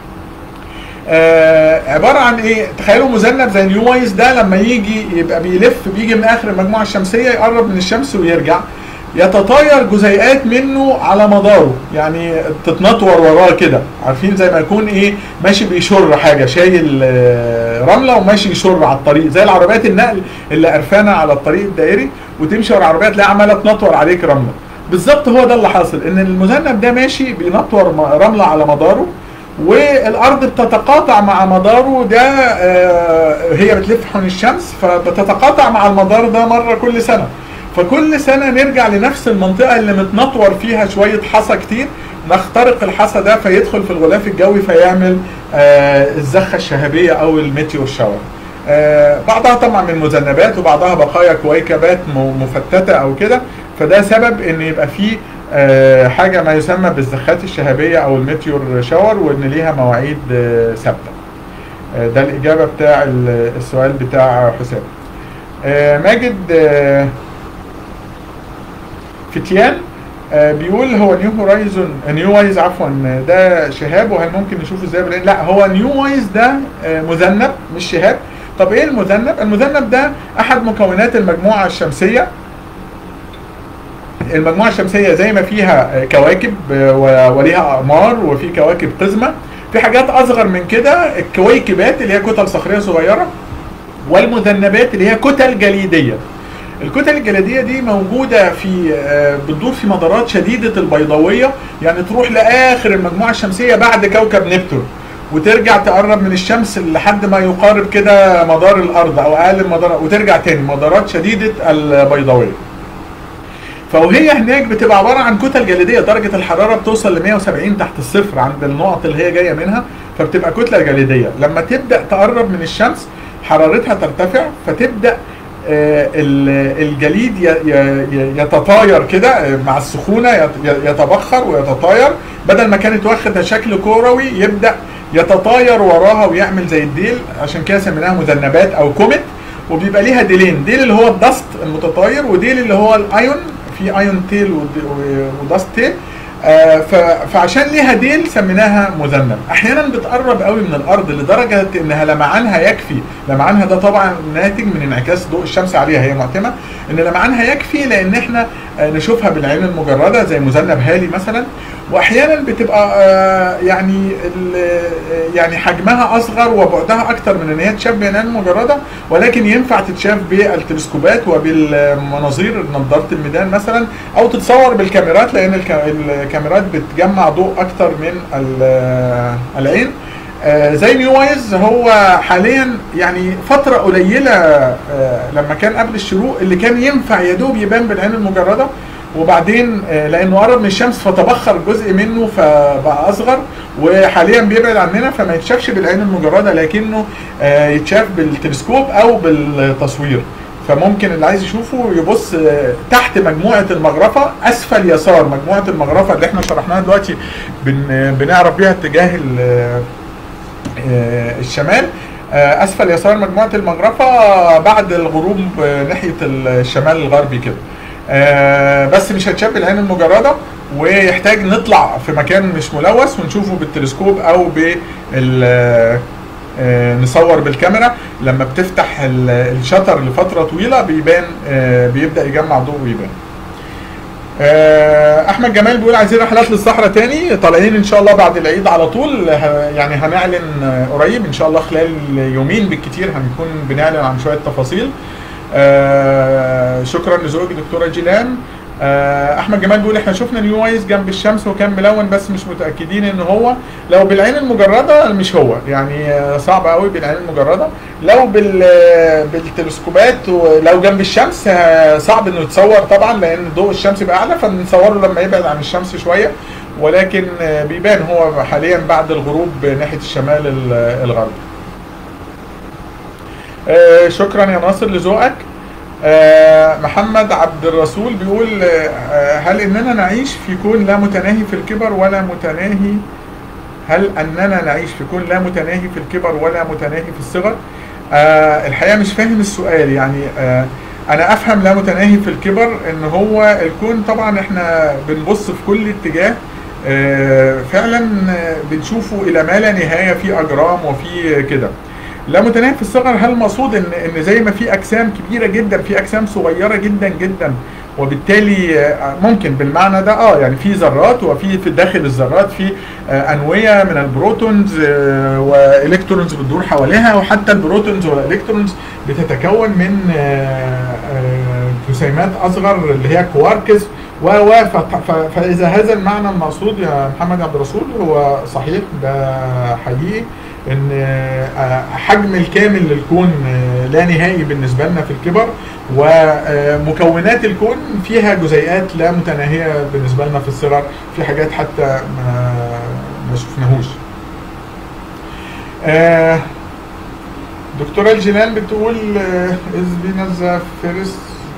Speaker 1: آه عباره عن ايه تخيلوا مذنب زي نيو وايز ده لما يجي يبقى بيلف بيجي من اخر المجموعه الشمسيه يقرب من الشمس ويرجع يتطاير جزيئات منه على مداره يعني تتنطور وراه كده عارفين زي ما يكون ايه ماشي بيشر حاجه شايل آه، رمله وماشي يشر على الطريق زي العربيات النقل اللي قرفانه على الطريق الدائري وتمشي ورا العربيه تلاقي عماله تنطور عليك رمله بالظبط هو ده اللي حاصل ان المذنب ده ماشي بينطور م- رمله على مداره والارض بتتقاطع مع مداره ده آه، هي بتلف حول الشمس فبتتقاطع مع المدار ده مره كل سنه فكل سنه نرجع لنفس المنطقه اللي متنطور فيها شويه حصى كتير نخترق الحصى ده فيدخل في الغلاف الجوي فيعمل آه، الزخه الشهابيه او الميتيور شاور آه، بعضها طبعا من مذنبات وبعضها بقايا كويكبات م- مفتته او كده فده سبب ان يبقى فيه آه، حاجه ما يسمى بالزخات الشهابيه او الميتيور شاور وان ليها مواعيد آه، ثابته آه، ده الاجابه بتاع ال- السؤال بتاع حسام آه، ماجد آه، فتيان آه، بيقول هو نيو هورايزون نيو وايز عفوا ده شهاب وهل ممكن نشوفه ازاي بالعين؟ لا هو نيو وايز ده آه، مذنب مش شهاب طب ايه المذنب المذنب ده احد مكونات المجموعه الشمسيه المجموعه الشمسيه زي ما فيها آه، كواكب آه، و- وليها اقمار وفي كواكب قزمه في حاجات اصغر من كده الكويكبات اللي هي كتل صخريه صغيره والمذنبات اللي هي كتل جليديه الكتل الجليديه دي موجوده في آه، بتدور في مدارات شديده البيضاويه يعني تروح لاخر المجموعه الشمسيه بعد كوكب نبتون وترجع تقرب من الشمس لحد ما يقارب كده مدار الارض او اقل مدار وترجع تاني مدارات شديده البيضاويه فوهي هناك بتبقى عباره عن كتل جليديه درجه الحراره بتوصل ل 170 تحت الصفر عند النقط اللي هي جايه منها فبتبقى كتله جليديه لما تبدا تقرب من الشمس حرارتها ترتفع فتبدا آه، ال- الجليد ي- ي- ي- يتطاير كده آه، مع السخونه يت- ي- يتبخر ويتطاير بدل ما كانت واخده شكل كروي يبدا يتطاير وراها ويعمل زي الديل عشان كده سميناها مذنبات او كوميت وبيبقى ليها ديلين ديل اللي هو الدست المتطاير وديل اللي هو الايون في ايون تيل ود- و- ودست تيل آه، ف- فعشان ليها ديل سميناها مذنب احيانا بتقرب قوي من الارض لدرجه انها لمعانها يكفي لمعانها ده طبعا ناتج من انعكاس ضوء الشمس عليها هي معتمه ان لمعانها يكفي لان احنا آه، نشوفها بالعين المجرده زي مذنب هالي مثلا واحيانا بتبقى آه، يعني ال- آه، يعني حجمها اصغر وبعدها اكتر من ان هي تشاف بالعين المجرده ولكن ينفع تتشاف بالتلسكوبات وبالمناظير نظاره الميدان مثلا او تتصور بالكاميرات لان الك- الكاميرات بتجمع ضوء اكتر من ال- العين آه، زي نيو وايز هو حاليا يعني فتره قليله آه، لما كان قبل الشروق اللي كان ينفع يا دوب يبان بالعين المجرده وبعدين آه، لانه قرب من الشمس فتبخر جزء منه فبقى اصغر وحاليا بيبعد عننا فما يتشافش بالعين المجرده لكنه آه، يتشاف بالتلسكوب او بالتصوير فممكن اللي عايز يشوفه يبص آه، تحت مجموعه المغرفه اسفل يسار مجموعه المغرفه اللي احنا شرحناها دلوقتي بن بنعرف بيها اتجاه ال- آه، الشمال آه، اسفل يسار مجموعه المغرفه بعد الغروب آه، ناحيه الشمال الغربي كده آه، بس مش هتشاف بالعين المجرده ويحتاج نطلع في مكان مش ملوث ونشوفه بالتلسكوب او بال آه، نصور بالكاميرا لما بتفتح ال- الشطر لفتره طويله بيبان آه، بيبدا يجمع ضوء ويبان آه، احمد جمال بيقول عايزين رحلات للصحراء تاني طالعين ان شاء الله بعد العيد على طول ه- يعني هنعلن آه، قريب ان شاء الله خلال يومين بالكتير هنكون بنعلن عن شويه تفاصيل آه، شكرا لزوجي دكتوره جيلان آه، احمد جمال بيقول احنا شفنا نيو وايز جنب الشمس وكان ملون بس مش متاكدين ان هو لو بالعين المجرده مش هو يعني آه، صعب قوي بالعين المجرده لو بال بالتلسكوبات ولو جنب الشمس آه، صعب انه يتصور طبعا لان ضوء الشمس يبقى اعلى فبنصوره لما يبعد عن الشمس شويه ولكن آه، بيبان هو حاليا بعد الغروب ناحيه الشمال ال- الغربي آه، شكرا يا ناصر لذوقك آه، محمد عبد الرسول بيقول آه، هل اننا نعيش في كون لا متناهي في الكبر ولا متناهي هل اننا نعيش في كون لا متناهي في الكبر ولا متناهي في الصغر آه الحقيقه مش فاهم السؤال يعني آه انا افهم لا متناهي في الكبر ان هو الكون طبعا احنا بنبص في كل اتجاه آه فعلا آه، بنشوفه الى ما لا نهايه في اجرام وفي كده لا متناهي في الصغر هل مقصود ان ان زي ما في اجسام كبيره جدا في اجسام صغيره جدا جدا وبالتالي آه، ممكن بالمعنى ده اه يعني في ذرات وفي في داخل الذرات في آه، انويه من البروتونز آه، والكترونز بتدور حواليها وحتى البروتونز والالكترونز بتتكون من آه، آه، جسيمات اصغر اللي هي كواركس و و فت- ف- فاذا هذا المعنى المقصود يا محمد عبد الرسول هو صحيح ده حقيقي ان آه، حجم الكامل للكون آه، لا نهائي بالنسبه لنا في الكبر ومكونات الكون فيها جزيئات لا متناهيه بالنسبه لنا في الصغر في حاجات حتى ما ما شفناهوش آه، دكتورة الجنان بتقول از Venus the first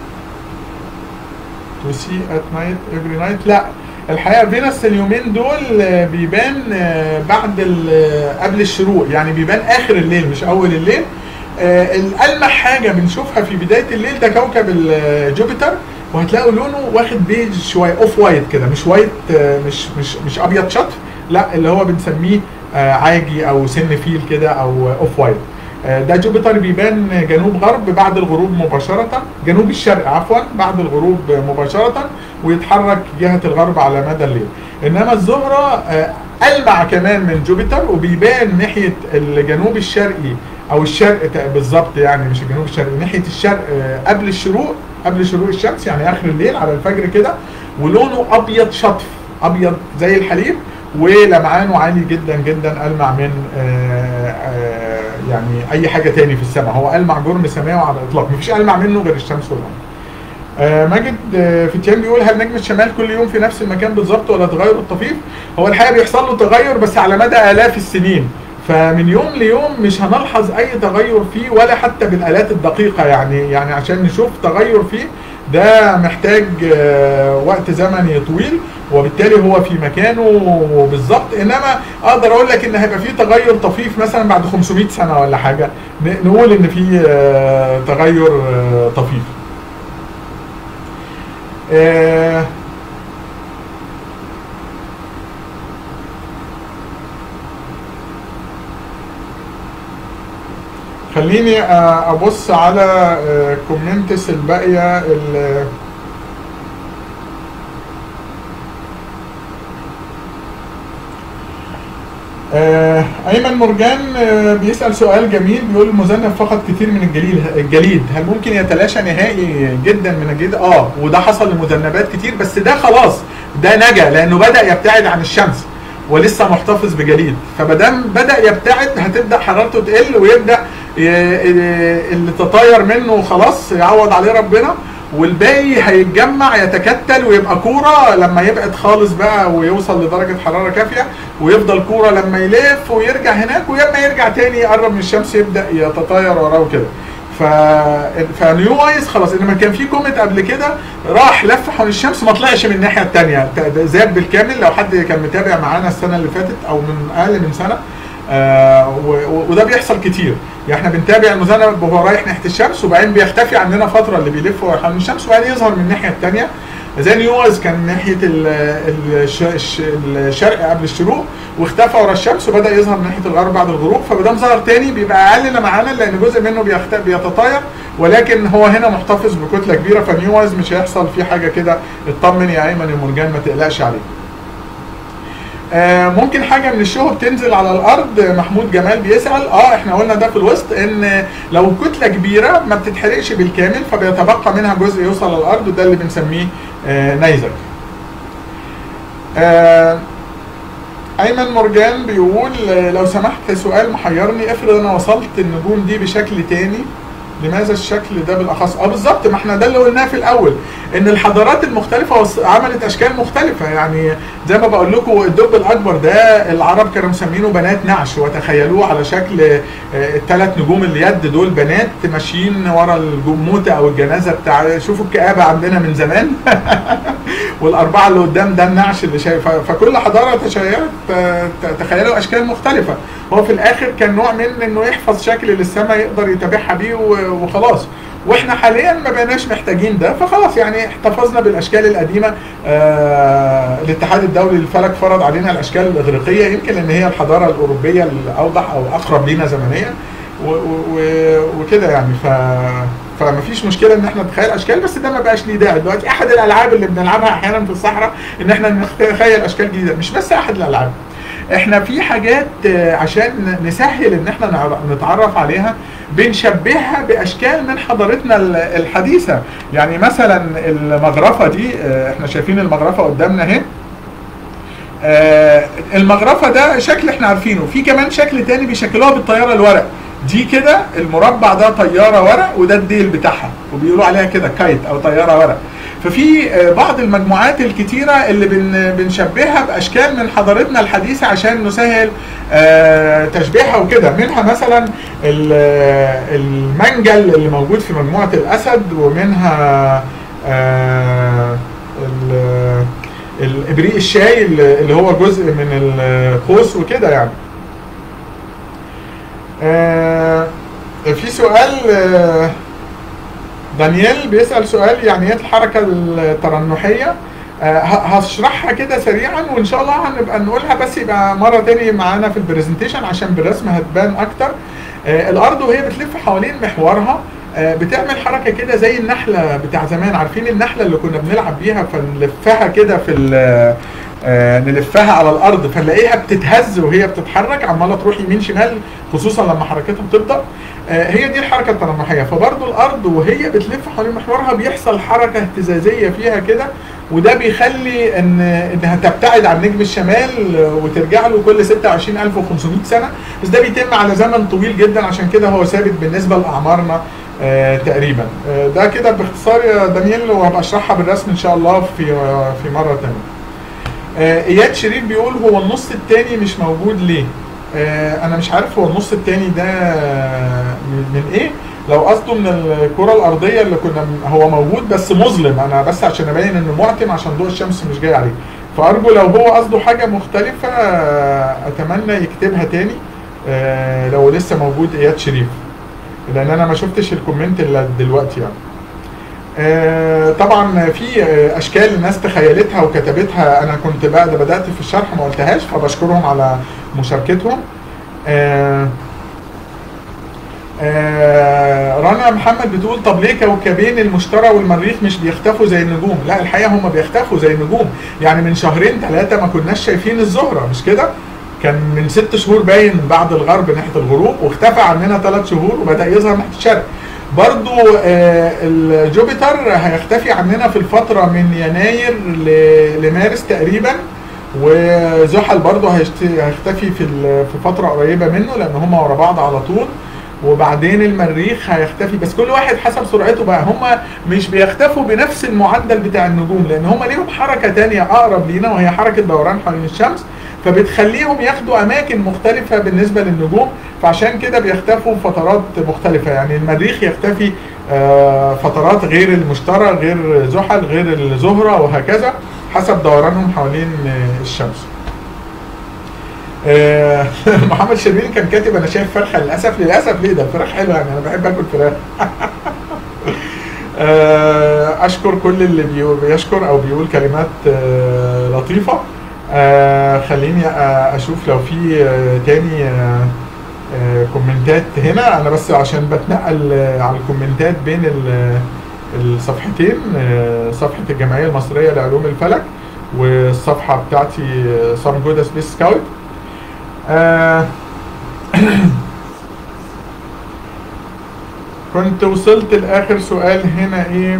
Speaker 1: to see at night every night لا الحقيقه فينوس اليومين دول آه، بيبان آه، بعد ال- قبل الشروق يعني بيبان اخر الليل مش اول الليل آه، الألمح حاجه بنشوفها في بدايه الليل ده كوكب ال- جوبيتر وهتلاقوا لونه واخد بيج شويه اوف وايت كده مش وايت آه، مش مش مش ابيض شطف لا اللي هو بنسميه آه، عاجي او سن فيل كده او اوف وايت آه، ده جوبيتر بيبان جنوب غرب بعد الغروب مباشرة جنوب الشرق عفوا بعد الغروب مباشرة ويتحرك جهة الغرب على مدى الليل انما الزهرة آه، ألمع كمان من جوبيتر وبيبان ناحية الجنوب الشرقي او الشرق تق- بالظبط يعني مش الجنوب الشرقي ناحية الشرق آه، قبل الشروق قبل شروق الشمس يعني اخر الليل على الفجر كده ولونه ابيض شطف ابيض زي الحليب ولمعانه عالي جدا جدا ألمع من آه، آه، يعني أي حاجة تاني في السماء هو ألمع جرم سماوي على الإطلاق مفيش ألمع منه غير الشمس والقمر آه، ماجد آه، فتيان بيقول هل نجم الشمال كل يوم في نفس المكان بالظبط ولا تغير الطفيف؟ هو الحقيقه بيحصل له تغير بس على مدى الاف السنين فمن يوم ليوم مش هنلحظ اي تغير فيه ولا حتى بالالات الدقيقه يعني يعني عشان نشوف تغير فيه ده محتاج آه، وقت زمني طويل وبالتالي هو في مكانه بالظبط انما اقدر اقول لك ان هيبقى فيه تغير طفيف مثلا بعد 500 سنه ولا حاجه ن- نقول ان في آه، تغير آه، طفيف آه، خليني آه، ابص على آه، كومنتس الباقيه ال- آه، ايمن مرجان آه، بيسال سؤال جميل بيقول المذنب فقد كتير من الجليد الجليد هل ممكن يتلاشى نهائي جدا من الجليد اه وده حصل لمذنبات كتير بس ده خلاص ده نجا لانه بدا يبتعد عن الشمس ولسه محتفظ بجليد فمادام بدا يبتعد هتبدا حرارته تقل ويبدا ي- ي- اللي تطاير منه خلاص يعوض عليه ربنا والباقي هيتجمع يتكتل ويبقى كوره لما يبعد خالص بقى ويوصل لدرجه حراره كافيه ويفضل كوره لما يلف ويرجع هناك ولما يرجع تاني يقرب من الشمس يبدا يتطاير وراه وكده ف فنيو وايز خلاص انما كان في كوميت قبل كده راح لف حول الشمس ما طلعش من الناحيه الثانيه ذاب بالكامل لو حد كان متابع معانا السنه اللي فاتت او من اقل من سنه آه و- و- وده بيحصل كتير يعني احنا بنتابع المذنب وهو رايح ناحيه الشمس وبعدين بيختفي عندنا فتره اللي بيلف حوالين الشمس وبعدين يظهر من الناحيه الثانيه زي نيوز كان ناحيه ال- الش- الش- الشرق قبل الشروق واختفى ورا الشمس وبدا يظهر من ناحيه الغرب بعد الغروب فما دام ظهر تاني بيبقى اقل معانا لان جزء منه بيخت... بيتطاير ولكن هو هنا محتفظ بكتله كبيره فنيوز مش هيحصل فيه حاجه كده اطمن يا ايمن يا مرجان ما تقلقش عليه آه، ممكن حاجه من الشهب تنزل على الارض محمود جمال بيسال اه احنا قلنا ده في الوسط ان لو كتله كبيره ما بتتحرقش بالكامل فبيتبقى منها جزء يوصل للارض وده اللي بنسميه آه، نيزك آه، ايمن مرجان بيقول آه، لو سمحت سؤال محيرني افرض انا وصلت النجوم دي بشكل تاني لماذا الشكل ده بالاخص؟ اه بالظبط ما احنا ده اللي قلناه في الاول ان الحضارات المختلفه وص- عملت اشكال مختلفه يعني زي ما بقول لكم الدب الاكبر ده العرب كانوا مسمينه بنات نعش وتخيلوه على شكل الثلاث نجوم اليد دول بنات ماشيين ورا الجموته او الجنازه بتاع شوفوا الكآبه عندنا من زمان والاربعه اللي قدام ده النعش اللي شايف فكل حضاره تشيرت ت- ت- تخيلوا اشكال مختلفه هو في الاخر كان نوع من انه يحفظ شكل للسماء يقدر يتابعها بيه و- وخلاص واحنا حاليا ما بقيناش محتاجين ده فخلاص يعني احتفظنا بالاشكال القديمه آه الاتحاد الدولي للفلك فرض علينا الاشكال الاغريقيه يمكن ان هي الحضاره الاوروبيه الاوضح او اقرب لينا زمنيا و- و- و- وكده يعني ف فما فيش مشكله ان احنا نتخيل اشكال بس ده ما بقاش ليه داعي دلوقتي احد الالعاب اللي بنلعبها احيانا في الصحراء ان احنا نتخيل اشكال جديده مش بس احد الالعاب احنا في حاجات آه، عشان نسهل ان احنا نعر- نتعرف عليها بنشبهها باشكال من حضارتنا ال- الحديثه يعني مثلا المغرفه دي آه، احنا شايفين المغرفه قدامنا اهي آه، المغرفه ده شكل احنا عارفينه في كمان شكل تاني بيشكلوها بالطياره الورق دي كده المربع ده طياره ورق وده الديل بتاعها وبيقولوا عليها كده كايت او طياره ورق ففي آه، بعض المجموعات الكتيرة اللي بن بنشبهها بأشكال من حضارتنا الحديثة عشان نسهل آه، تشبيهها وكده منها مثلا ال- آه، المنجل اللي موجود في مجموعة الأسد ومنها آه، ال- الإبريق الشاي اللي اللي هو جزء من القوس وكده يعني آه، في سؤال آه، دانيال بيسأل سؤال يعني ايه الحركة الترنحية آه، ه- هشرحها كده سريعا وان شاء الله هنبقى نقولها بس يبقى مرة تاني معانا في البرزنتيشن عشان بالرسم هتبان اكتر آه، الارض وهي بتلف حوالين محورها آه، بتعمل حركة كده زي النحلة بتاع زمان عارفين النحلة اللي كنا بنلعب بيها فنلفها كده في ال- آه، نلفها على الارض فنلاقيها بتتهز وهي بتتحرك عماله تروح يمين شمال خصوصا لما حركتها بتبطأ آه، هي دي الحركه التنمحيه فبرضه الارض وهي بتلف حوالين محورها بيحصل حركه اهتزازيه فيها كده وده بيخلي ان انها تبتعد عن نجم الشمال آه، وترجع له كل 26500 سنه بس ده بيتم على زمن طويل جدا عشان كده هو ثابت بالنسبه لاعمارنا آه، تقريبا آه، ده كده باختصار يا دانيال وهبقى اشرحها بالرسم ان شاء الله في آه، في مره ثانيه آه، اياد شريف بيقول هو النص التاني مش موجود ليه؟ آه، انا مش عارف هو النص التاني ده من من ايه؟ لو قصده من الكرة الأرضية اللي كنا هو موجود بس مظلم أنا بس عشان أبين إنه معتم عشان ضوء الشمس مش جاي عليه فأرجو لو هو قصده حاجة مختلفة آه، أتمنى يكتبها تاني آه، لو لسه موجود إياد شريف لأن أنا ما شفتش الكومنت إلا دلوقتي يعني آه، طبعا في آه، اشكال الناس تخيلتها وكتبتها انا كنت بعد بدات في الشرح ما قلتهاش فبشكرهم على مشاركتهم آه، آه، رنا محمد بتقول طب ليه كوكبين المشتري والمريخ مش بيختفوا زي النجوم لا الحقيقه هم بيختفوا زي النجوم يعني من شهرين ثلاثه ما كناش شايفين الزهره مش كده كان من ست شهور باين بعد الغرب ناحيه الغروب واختفى عننا ثلاث شهور وبدا يظهر ناحيه الشرق برضو آه، الجوبيتر هيختفي عننا في الفترة من يناير ل- لمارس تقريبا وزحل برضو هيشت- هيختفي في ال- في فترة قريبة منه لأن هما ورا بعض على طول وبعدين المريخ هيختفي بس كل واحد حسب سرعته بقى هم مش بيختفوا بنفس المعدل بتاع النجوم لان هم ليهم حركه تانية اقرب لينا وهي حركه دوران حوالين الشمس فبتخليهم ياخدوا اماكن مختلفه بالنسبه للنجوم فعشان كده بيختفوا فترات مختلفه يعني المريخ يختفي آه، فترات غير المشتري غير زحل غير الزهره وهكذا حسب دورانهم حوالين آه، الشمس آه، محمد شربيني كان كاتب انا شايف فرخه للاسف للاسف ليه ده الفراخ حلوه يعني انا بحب اكل فراخ آه، اشكر كل اللي بيو- بيشكر او بيقول كلمات آه، لطيفه آه، خليني آه، اشوف لو في آه، تاني آه، آه، كومنتات هنا انا بس عشان بتنقل آه، على الكومنتات بين ال- الصفحتين آه، صفحه الجمعيه المصريه لعلوم الفلك والصفحه بتاعتي سام جودا سبيس سكاوت آه كنت وصلت لاخر سؤال هنا ايه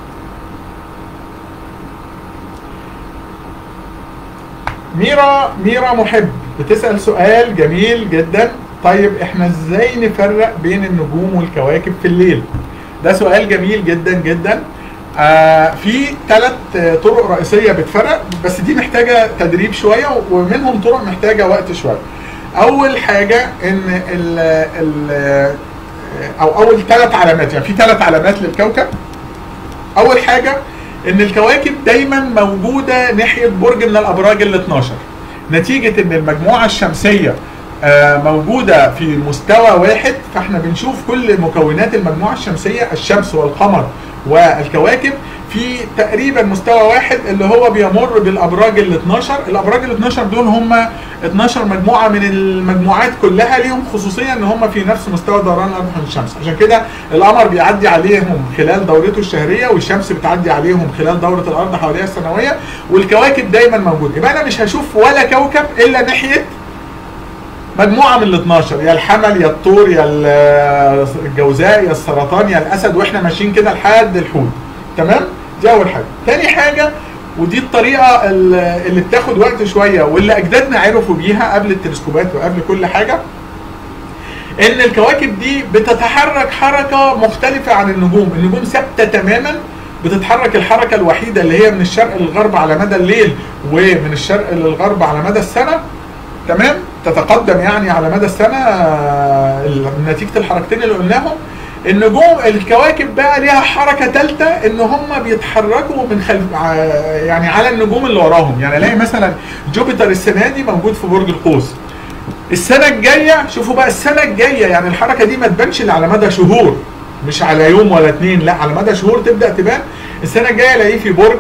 Speaker 1: ميرا ميرا محب بتسأل سؤال جميل جدا طيب احنا ازاي نفرق بين النجوم والكواكب في الليل ده سؤال جميل جدا جدا آه في ثلاث طرق رئيسيه بتفرق بس دي محتاجه تدريب شويه ومنهم طرق محتاجه وقت شويه اول حاجه ان ال ال او اول ثلاث علامات يعني في ثلاث علامات للكوكب اول حاجه ان الكواكب دايما موجوده ناحيه برج من الابراج ال 12 نتيجه ان المجموعه الشمسيه آه، موجوده في مستوى واحد فاحنا بنشوف كل مكونات المجموعه الشمسيه الشمس والقمر والكواكب في تقريبا مستوى واحد اللي هو بيمر بالابراج ال 12 الابراج ال 12 دول هم 12 مجموعه من المجموعات كلها ليهم خصوصيه ان هم في نفس مستوى دوران الارض حول الشمس عشان كده القمر بيعدي عليهم خلال دورته الشهريه والشمس بتعدي عليهم خلال دوره الارض حواليها السنويه والكواكب دايما موجوده يبقى انا مش هشوف ولا كوكب الا ناحيه مجموعه من ال 12 يا الحمل يا الطور يا ال- الجوزاء يا السرطان يا الاسد واحنا ماشيين كده لحد الحوت تمام دي اول حاجه تاني حاجه ودي الطريقه ال- اللي بتاخد وقت شويه واللي اجدادنا عرفوا بيها قبل التلسكوبات وقبل كل حاجه ان الكواكب دي بتتحرك حركه مختلفه عن النجوم النجوم ثابته تماما بتتحرك الحركه الوحيده اللي هي من الشرق للغرب على مدى الليل ومن الشرق للغرب على مدى السنه تمام تتقدم يعني على مدى السنه آه، نتيجه الحركتين اللي قلناهم النجوم الكواكب بقى ليها حركه ثالثه ان هم بيتحركوا من خلف ع- يعني على النجوم اللي وراهم يعني الاقي مثلا جوبيتر السنه دي موجود في برج القوس السنه الجايه شوفوا بقى السنه الجايه يعني الحركه دي ما تبانش الا على مدى شهور مش على يوم ولا اتنين لا على مدى شهور تبدا تبان السنه الجايه الاقيه في برج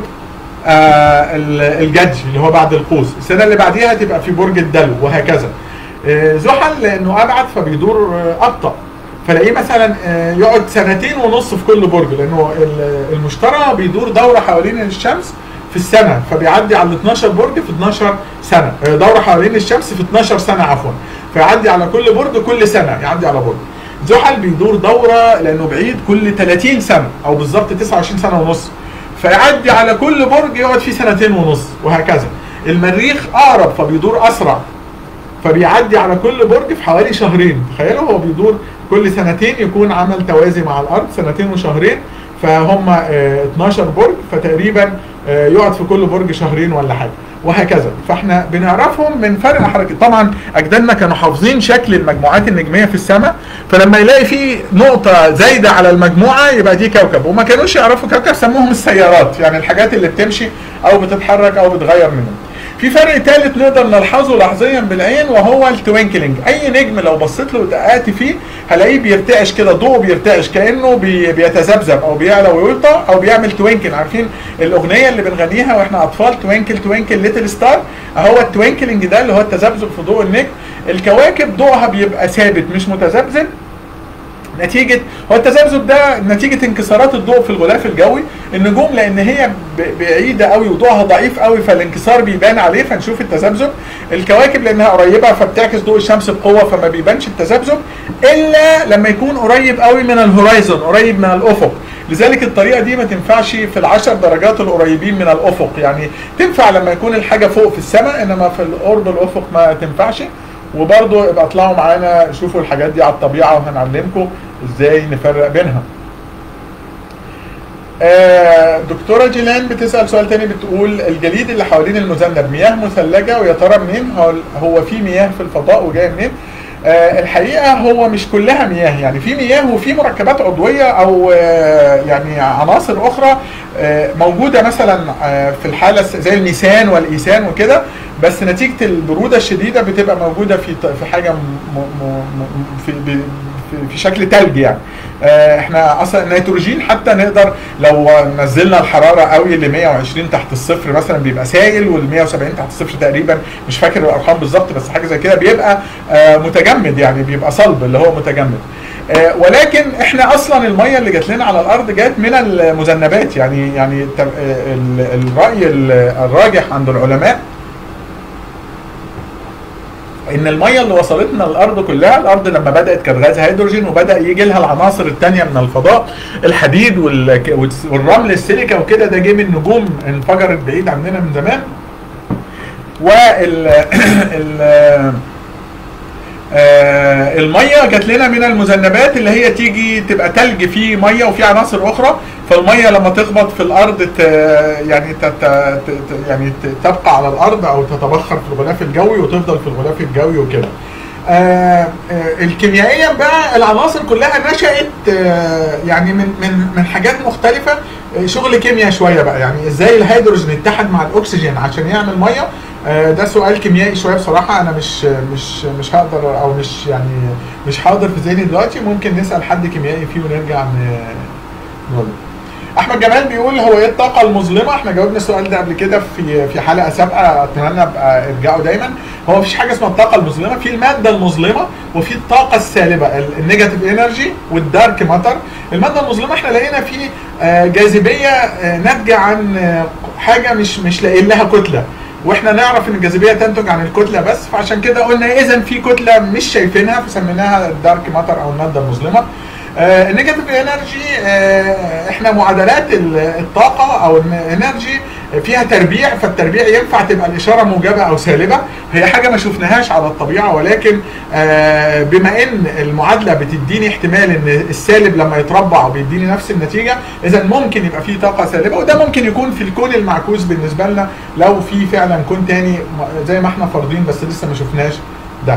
Speaker 1: آه ال- الجدي اللي هو بعد القوس السنه اللي بعديها تبقى في برج الدلو وهكذا آه زحل لانه ابعد فبيدور آه ابطا فلاقيه مثلا آه يقعد سنتين ونص في كل برج لانه ال- المشتري بيدور دوره حوالين الشمس في السنه فبيعدي على ال 12 برج في 12 سنه آه، دوره حوالين الشمس في 12 سنه عفوا فيعدي على كل برج كل سنه يعدي على برج زحل بيدور دوره لانه بعيد كل 30 سنه او بالظبط 29 سنه ونص فيعدي على كل برج يقعد فيه سنتين ونص وهكذا المريخ اقرب فبيدور اسرع فبيعدي على كل برج في حوالي شهرين تخيلوا هو بيدور كل سنتين يكون عمل توازي مع الارض سنتين وشهرين فهم آه، 12 برج فتقريبا آه، يقعد في كل برج شهرين ولا حاجه وهكذا فاحنا بنعرفهم من فرق حركه طبعا اجدادنا كانوا حافظين شكل المجموعات النجميه في السماء فلما يلاقي في نقطه زايده على المجموعه يبقى دي كوكب وما كانوش يعرفوا كوكب سموهم السيارات يعني الحاجات اللي بتمشي او بتتحرك او بتغير منهم في فرق ثالث نقدر نلحظه لحظيا بالعين وهو التوينكلينج اي نجم لو بصيت له ودققت فيه هلاقيه بيرتعش كده ضوءه بيرتعش كانه بي بيتذبذب او بيعلى ويوطى او بيعمل توينكل عارفين الاغنيه اللي بنغنيها واحنا اطفال توينكل توينكل ليتل ستار اهو التوينكلينج ده اللي هو التذبذب في ضوء النجم الكواكب ضوءها بيبقى ثابت مش متذبذب نتيجة هو التذبذب ده نتيجة انكسارات الضوء في الغلاف الجوي النجوم لأن هي ب- بعيدة قوي وضوءها ضعيف قوي فالانكسار بيبان عليه فنشوف التذبذب الكواكب لأنها قريبة فبتعكس ضوء الشمس بقوة فما بيبانش التذبذب إلا لما يكون قريب قوي من الهورايزون قريب من الأفق لذلك الطريقة دي ما تنفعش في العشر درجات القريبين من الأفق يعني تنفع لما يكون الحاجة فوق في السماء إنما في القرب الأفق ما تنفعش وبرضه ابقى اطلعوا معانا شوفوا الحاجات دي على الطبيعه وهنعلمكم ازاي نفرق بينها. آه، دكتورة جيلان بتسأل سؤال تاني بتقول الجليد اللي حوالين المذنب مياه مثلجة ويا ترى منين هو, هو في مياه في الفضاء وجاية منين؟ آه، الحقيقه هو مش كلها مياه يعني في مياه وفي مركبات عضويه او آه، يعني عناصر اخرى آه، موجوده مثلا آه، في الحاله الس- زي الميثان والايثان وكده بس نتيجه البروده الشديده بتبقى موجوده في ط- في حاجه م م م في ب- في- في شكل تلج يعني آه، احنا اصلا النيتروجين حتى نقدر لو نزلنا الحراره قوي ل 120 تحت الصفر مثلا بيبقى سائل وال 170 تحت الصفر تقريبا مش فاكر الارقام بالظبط بس حاجه زي كده بيبقى آه، متجمد يعني بيبقى صلب اللي هو متجمد آه، ولكن احنا اصلا الميه اللي جات لنا على الارض جات من المذنبات يعني يعني الت- آه، ال- الراي ال- الراجح عند العلماء ان الميه اللي وصلتنا الارض كلها الارض لما بدات كانت غاز هيدروجين وبدا يجي لها العناصر الثانيه من الفضاء الحديد وال- والرمل السيليكا وكده ده جه من نجوم انفجرت بعيد عننا من زمان وال ال آه، الميه جات لنا من المذنبات اللي هي تيجي تبقى تلج فيه ميه وفيه عناصر اخرى فالميه لما تخبط في الارض ت يعني تت ت- يعني ت- تبقى على الارض او تتبخر في الغلاف الجوي وتفضل في الغلاف الجوي وكده. آه آه الكيميائيا بقى العناصر كلها نشأت آه يعني من من من حاجات مختلفة آه شغل كيمياء شوية بقى يعني ازاي الهيدروجين اتحد مع الاكسجين عشان يعمل مية آه ده سؤال كيميائي شوية بصراحة انا مش مش مش هقدر او مش يعني مش حاضر في ذهني دلوقتي ممكن نسأل حد كيميائي فيه ونرجع ن- نقول احمد جمال بيقول هو ايه الطاقه المظلمه احنا جاوبنا السؤال ده قبل كده في في حلقه سابقه اتمنى ابقى ارجعوا دايما هو مفيش حاجه اسمها الطاقه المظلمه في الماده المظلمه وفي الطاقه السالبه ال- النيجاتيف انرجي والدارك ماتر الماده المظلمه احنا لقينا في آه، جاذبيه آه، ناتجه عن آه، حاجه مش مش لاقيين لها كتله واحنا نعرف ان الجاذبيه تنتج عن الكتله بس فعشان كده قلنا اذا في كتله مش شايفينها فسميناها الدارك ماتر او الماده المظلمه آه، النيجاتيف انرجي آه، احنا معادلات ال- الطاقه او الانرجي فيها تربيع فالتربيع ينفع تبقى الاشاره موجبه او سالبه هي حاجه ما شفناهاش على الطبيعه ولكن آه، بما ان المعادله بتديني احتمال ان السالب لما يتربع بيديني نفس النتيجه اذا ممكن يبقى فيه طاقه سالبه وده ممكن يكون في الكون المعكوس بالنسبه لنا لو في فعلا كون تاني م- زي ما احنا فارضين بس لسه ما شفناش ده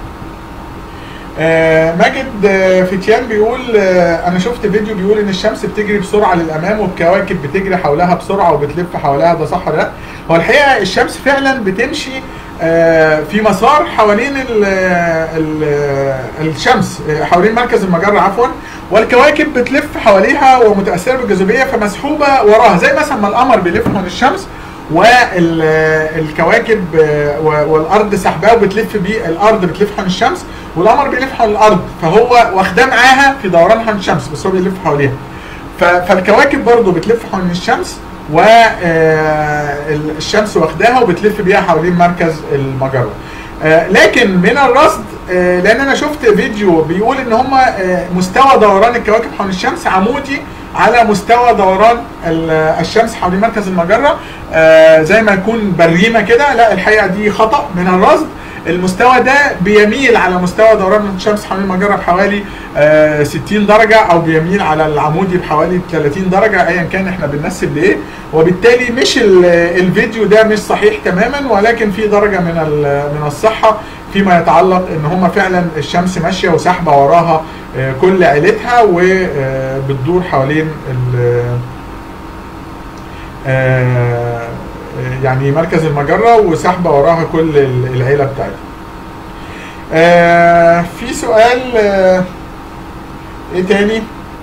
Speaker 1: آه، ماجد آه، فتيان بيقول آه، انا شفت فيديو بيقول ان الشمس بتجري بسرعه للامام والكواكب بتجري حولها بسرعه وبتلف حواليها ده صح ولا لا؟ هو الحقيقه الشمس فعلا بتمشي آه، في مسار حوالين ال ال الشمس آه، حوالين مركز المجره عفوا والكواكب بتلف حواليها ومتاثره بالجاذبيه فمسحوبه وراها زي مثلا ما القمر بيلف حول الشمس والكواكب والارض سحباه وبتلف بيه الارض بتلف حول الشمس والقمر بيلف حول الارض فهو واخداه معاها في دوران حول الشمس بس هو بيلف حواليها ف- فالكواكب برضو بتلف حول الشمس والشمس واخداها وبتلف بيها حوالين مركز المجره آه، لكن من الرصد آه، لان انا شفت فيديو بيقول ان هم مستوى دوران الكواكب حول الشمس عمودي على مستوى دوران ال- الشمس حوالين مركز المجره آه، زي ما يكون بريمه كده لا الحقيقه دي خطا من الرصد المستوى ده بيميل على مستوى دوران الشمس حوالين المجره بحوالي آه، 60 درجه او بيميل على العمودي بحوالي 30 درجه ايا كان احنا بننسب لايه وبالتالي مش ال- الفيديو ده مش صحيح تماما ولكن في درجه من ال- من الصحه فيما يتعلق ان هم فعلا الشمس ماشيه وساحبه وراها آه، كل عيلتها وبتدور حوالين ال- آه، يعني مركز المجرة وسحبة وراها كل ال- العيلة بتاعتها. آه، في سؤال آه، ايه تاني؟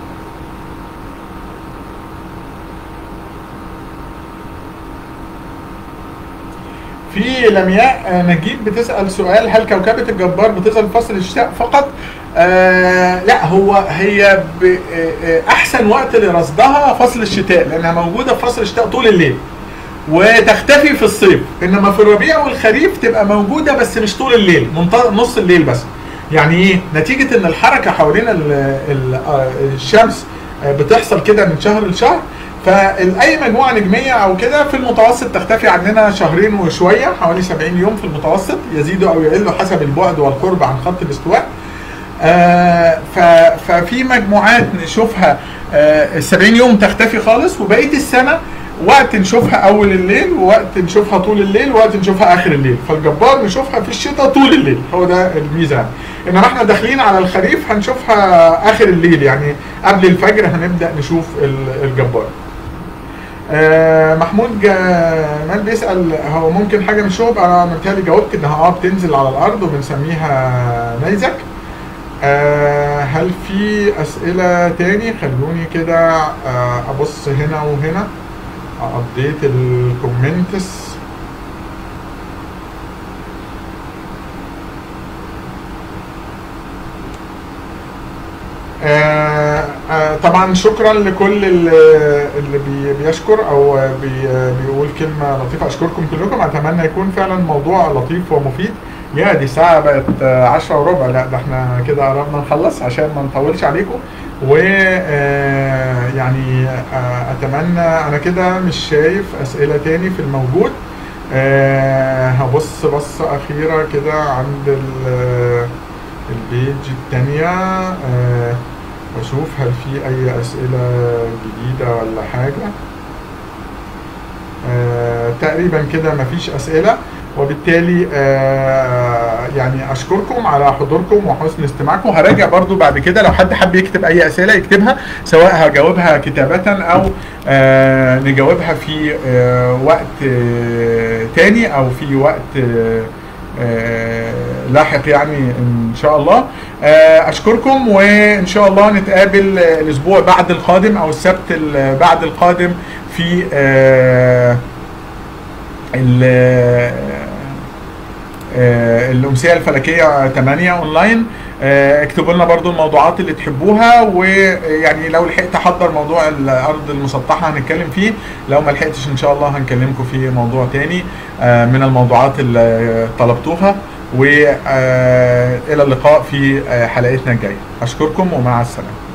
Speaker 1: في لمياء آه، نجيب بتسأل سؤال هل كوكبة الجبار بتظهر في فصل الشتاء فقط؟ آه لا هو هي ب- آه، آه، أحسن وقت لرصدها فصل الشتاء لأنها موجودة في فصل الشتاء طول الليل. وتختفي في الصيف انما في الربيع والخريف تبقى موجوده بس مش طول الليل منط- نص الليل بس يعني ايه نتيجه ان الحركه حوالين ال ال آه، الشمس آه، بتحصل كده من شهر لشهر فاي مجموعه نجميه او كده في المتوسط تختفي عننا شهرين وشويه حوالي 70 يوم في المتوسط يزيدوا او يقلوا حسب البعد والقرب عن خط الاستواء آه، ف- ففي مجموعات نشوفها آه، 70 يوم تختفي خالص وبقيه السنه وقت نشوفها اول الليل ووقت نشوفها طول الليل ووقت نشوفها اخر الليل فالجبار نشوفها في الشتاء طول الليل هو ده الميزه انما احنا داخلين على الخريف هنشوفها اخر الليل يعني قبل الفجر هنبدا نشوف ال- الجبار آه، محمود جمال بيسال هو ممكن حاجه من الشهب انا متهيألي جاوبت انها اه بتنزل على الارض وبنسميها نيزك آه، هل في اسئله تاني خلوني كده آه، ابص هنا وهنا ابديت الكومنتس آه، آه، طبعا شكرا لكل اللي اللي بي- بيشكر او بي بيقول كلمه لطيفه اشكركم كلكم اتمنى يكون فعلا موضوع لطيف ومفيد يا دي ساعه بقت آه، عشرة وربع لا ده احنا كده قربنا نخلص عشان ما نطولش عليكم و آه، يعني آه، اتمنى انا كده مش شايف اسئله تاني في الموجود آه، هبص بصه اخيره كده عند ال- البيج التانية آه، واشوف هل في اي اسئلة جديدة ولا حاجة آه، تقريبا كده مفيش اسئلة وبالتالي آه، يعني اشكركم على حضوركم وحسن استماعكم هراجع برضو بعد كده لو حد حب يكتب اي اسئله يكتبها سواء هجاوبها كتابه او آه، نجاوبها في آه، وقت آه، تاني او في وقت آه، آه، لاحق يعني ان شاء الله آه، اشكركم وان شاء الله نتقابل آه، الاسبوع بعد القادم او السبت ال- بعد القادم في آه، ال- آه، الأمسية الفلكية 8 أونلاين آه، اكتبوا لنا برضو الموضوعات اللي تحبوها ويعني لو لحقت أحضر موضوع الأرض المسطحة هنتكلم فيه لو ما لحقتش إن شاء الله هنكلمكم في موضوع تاني آه، من الموضوعات اللي طلبتوها وإلى اللقاء في آه، حلقتنا الجاية أشكركم ومع السلامة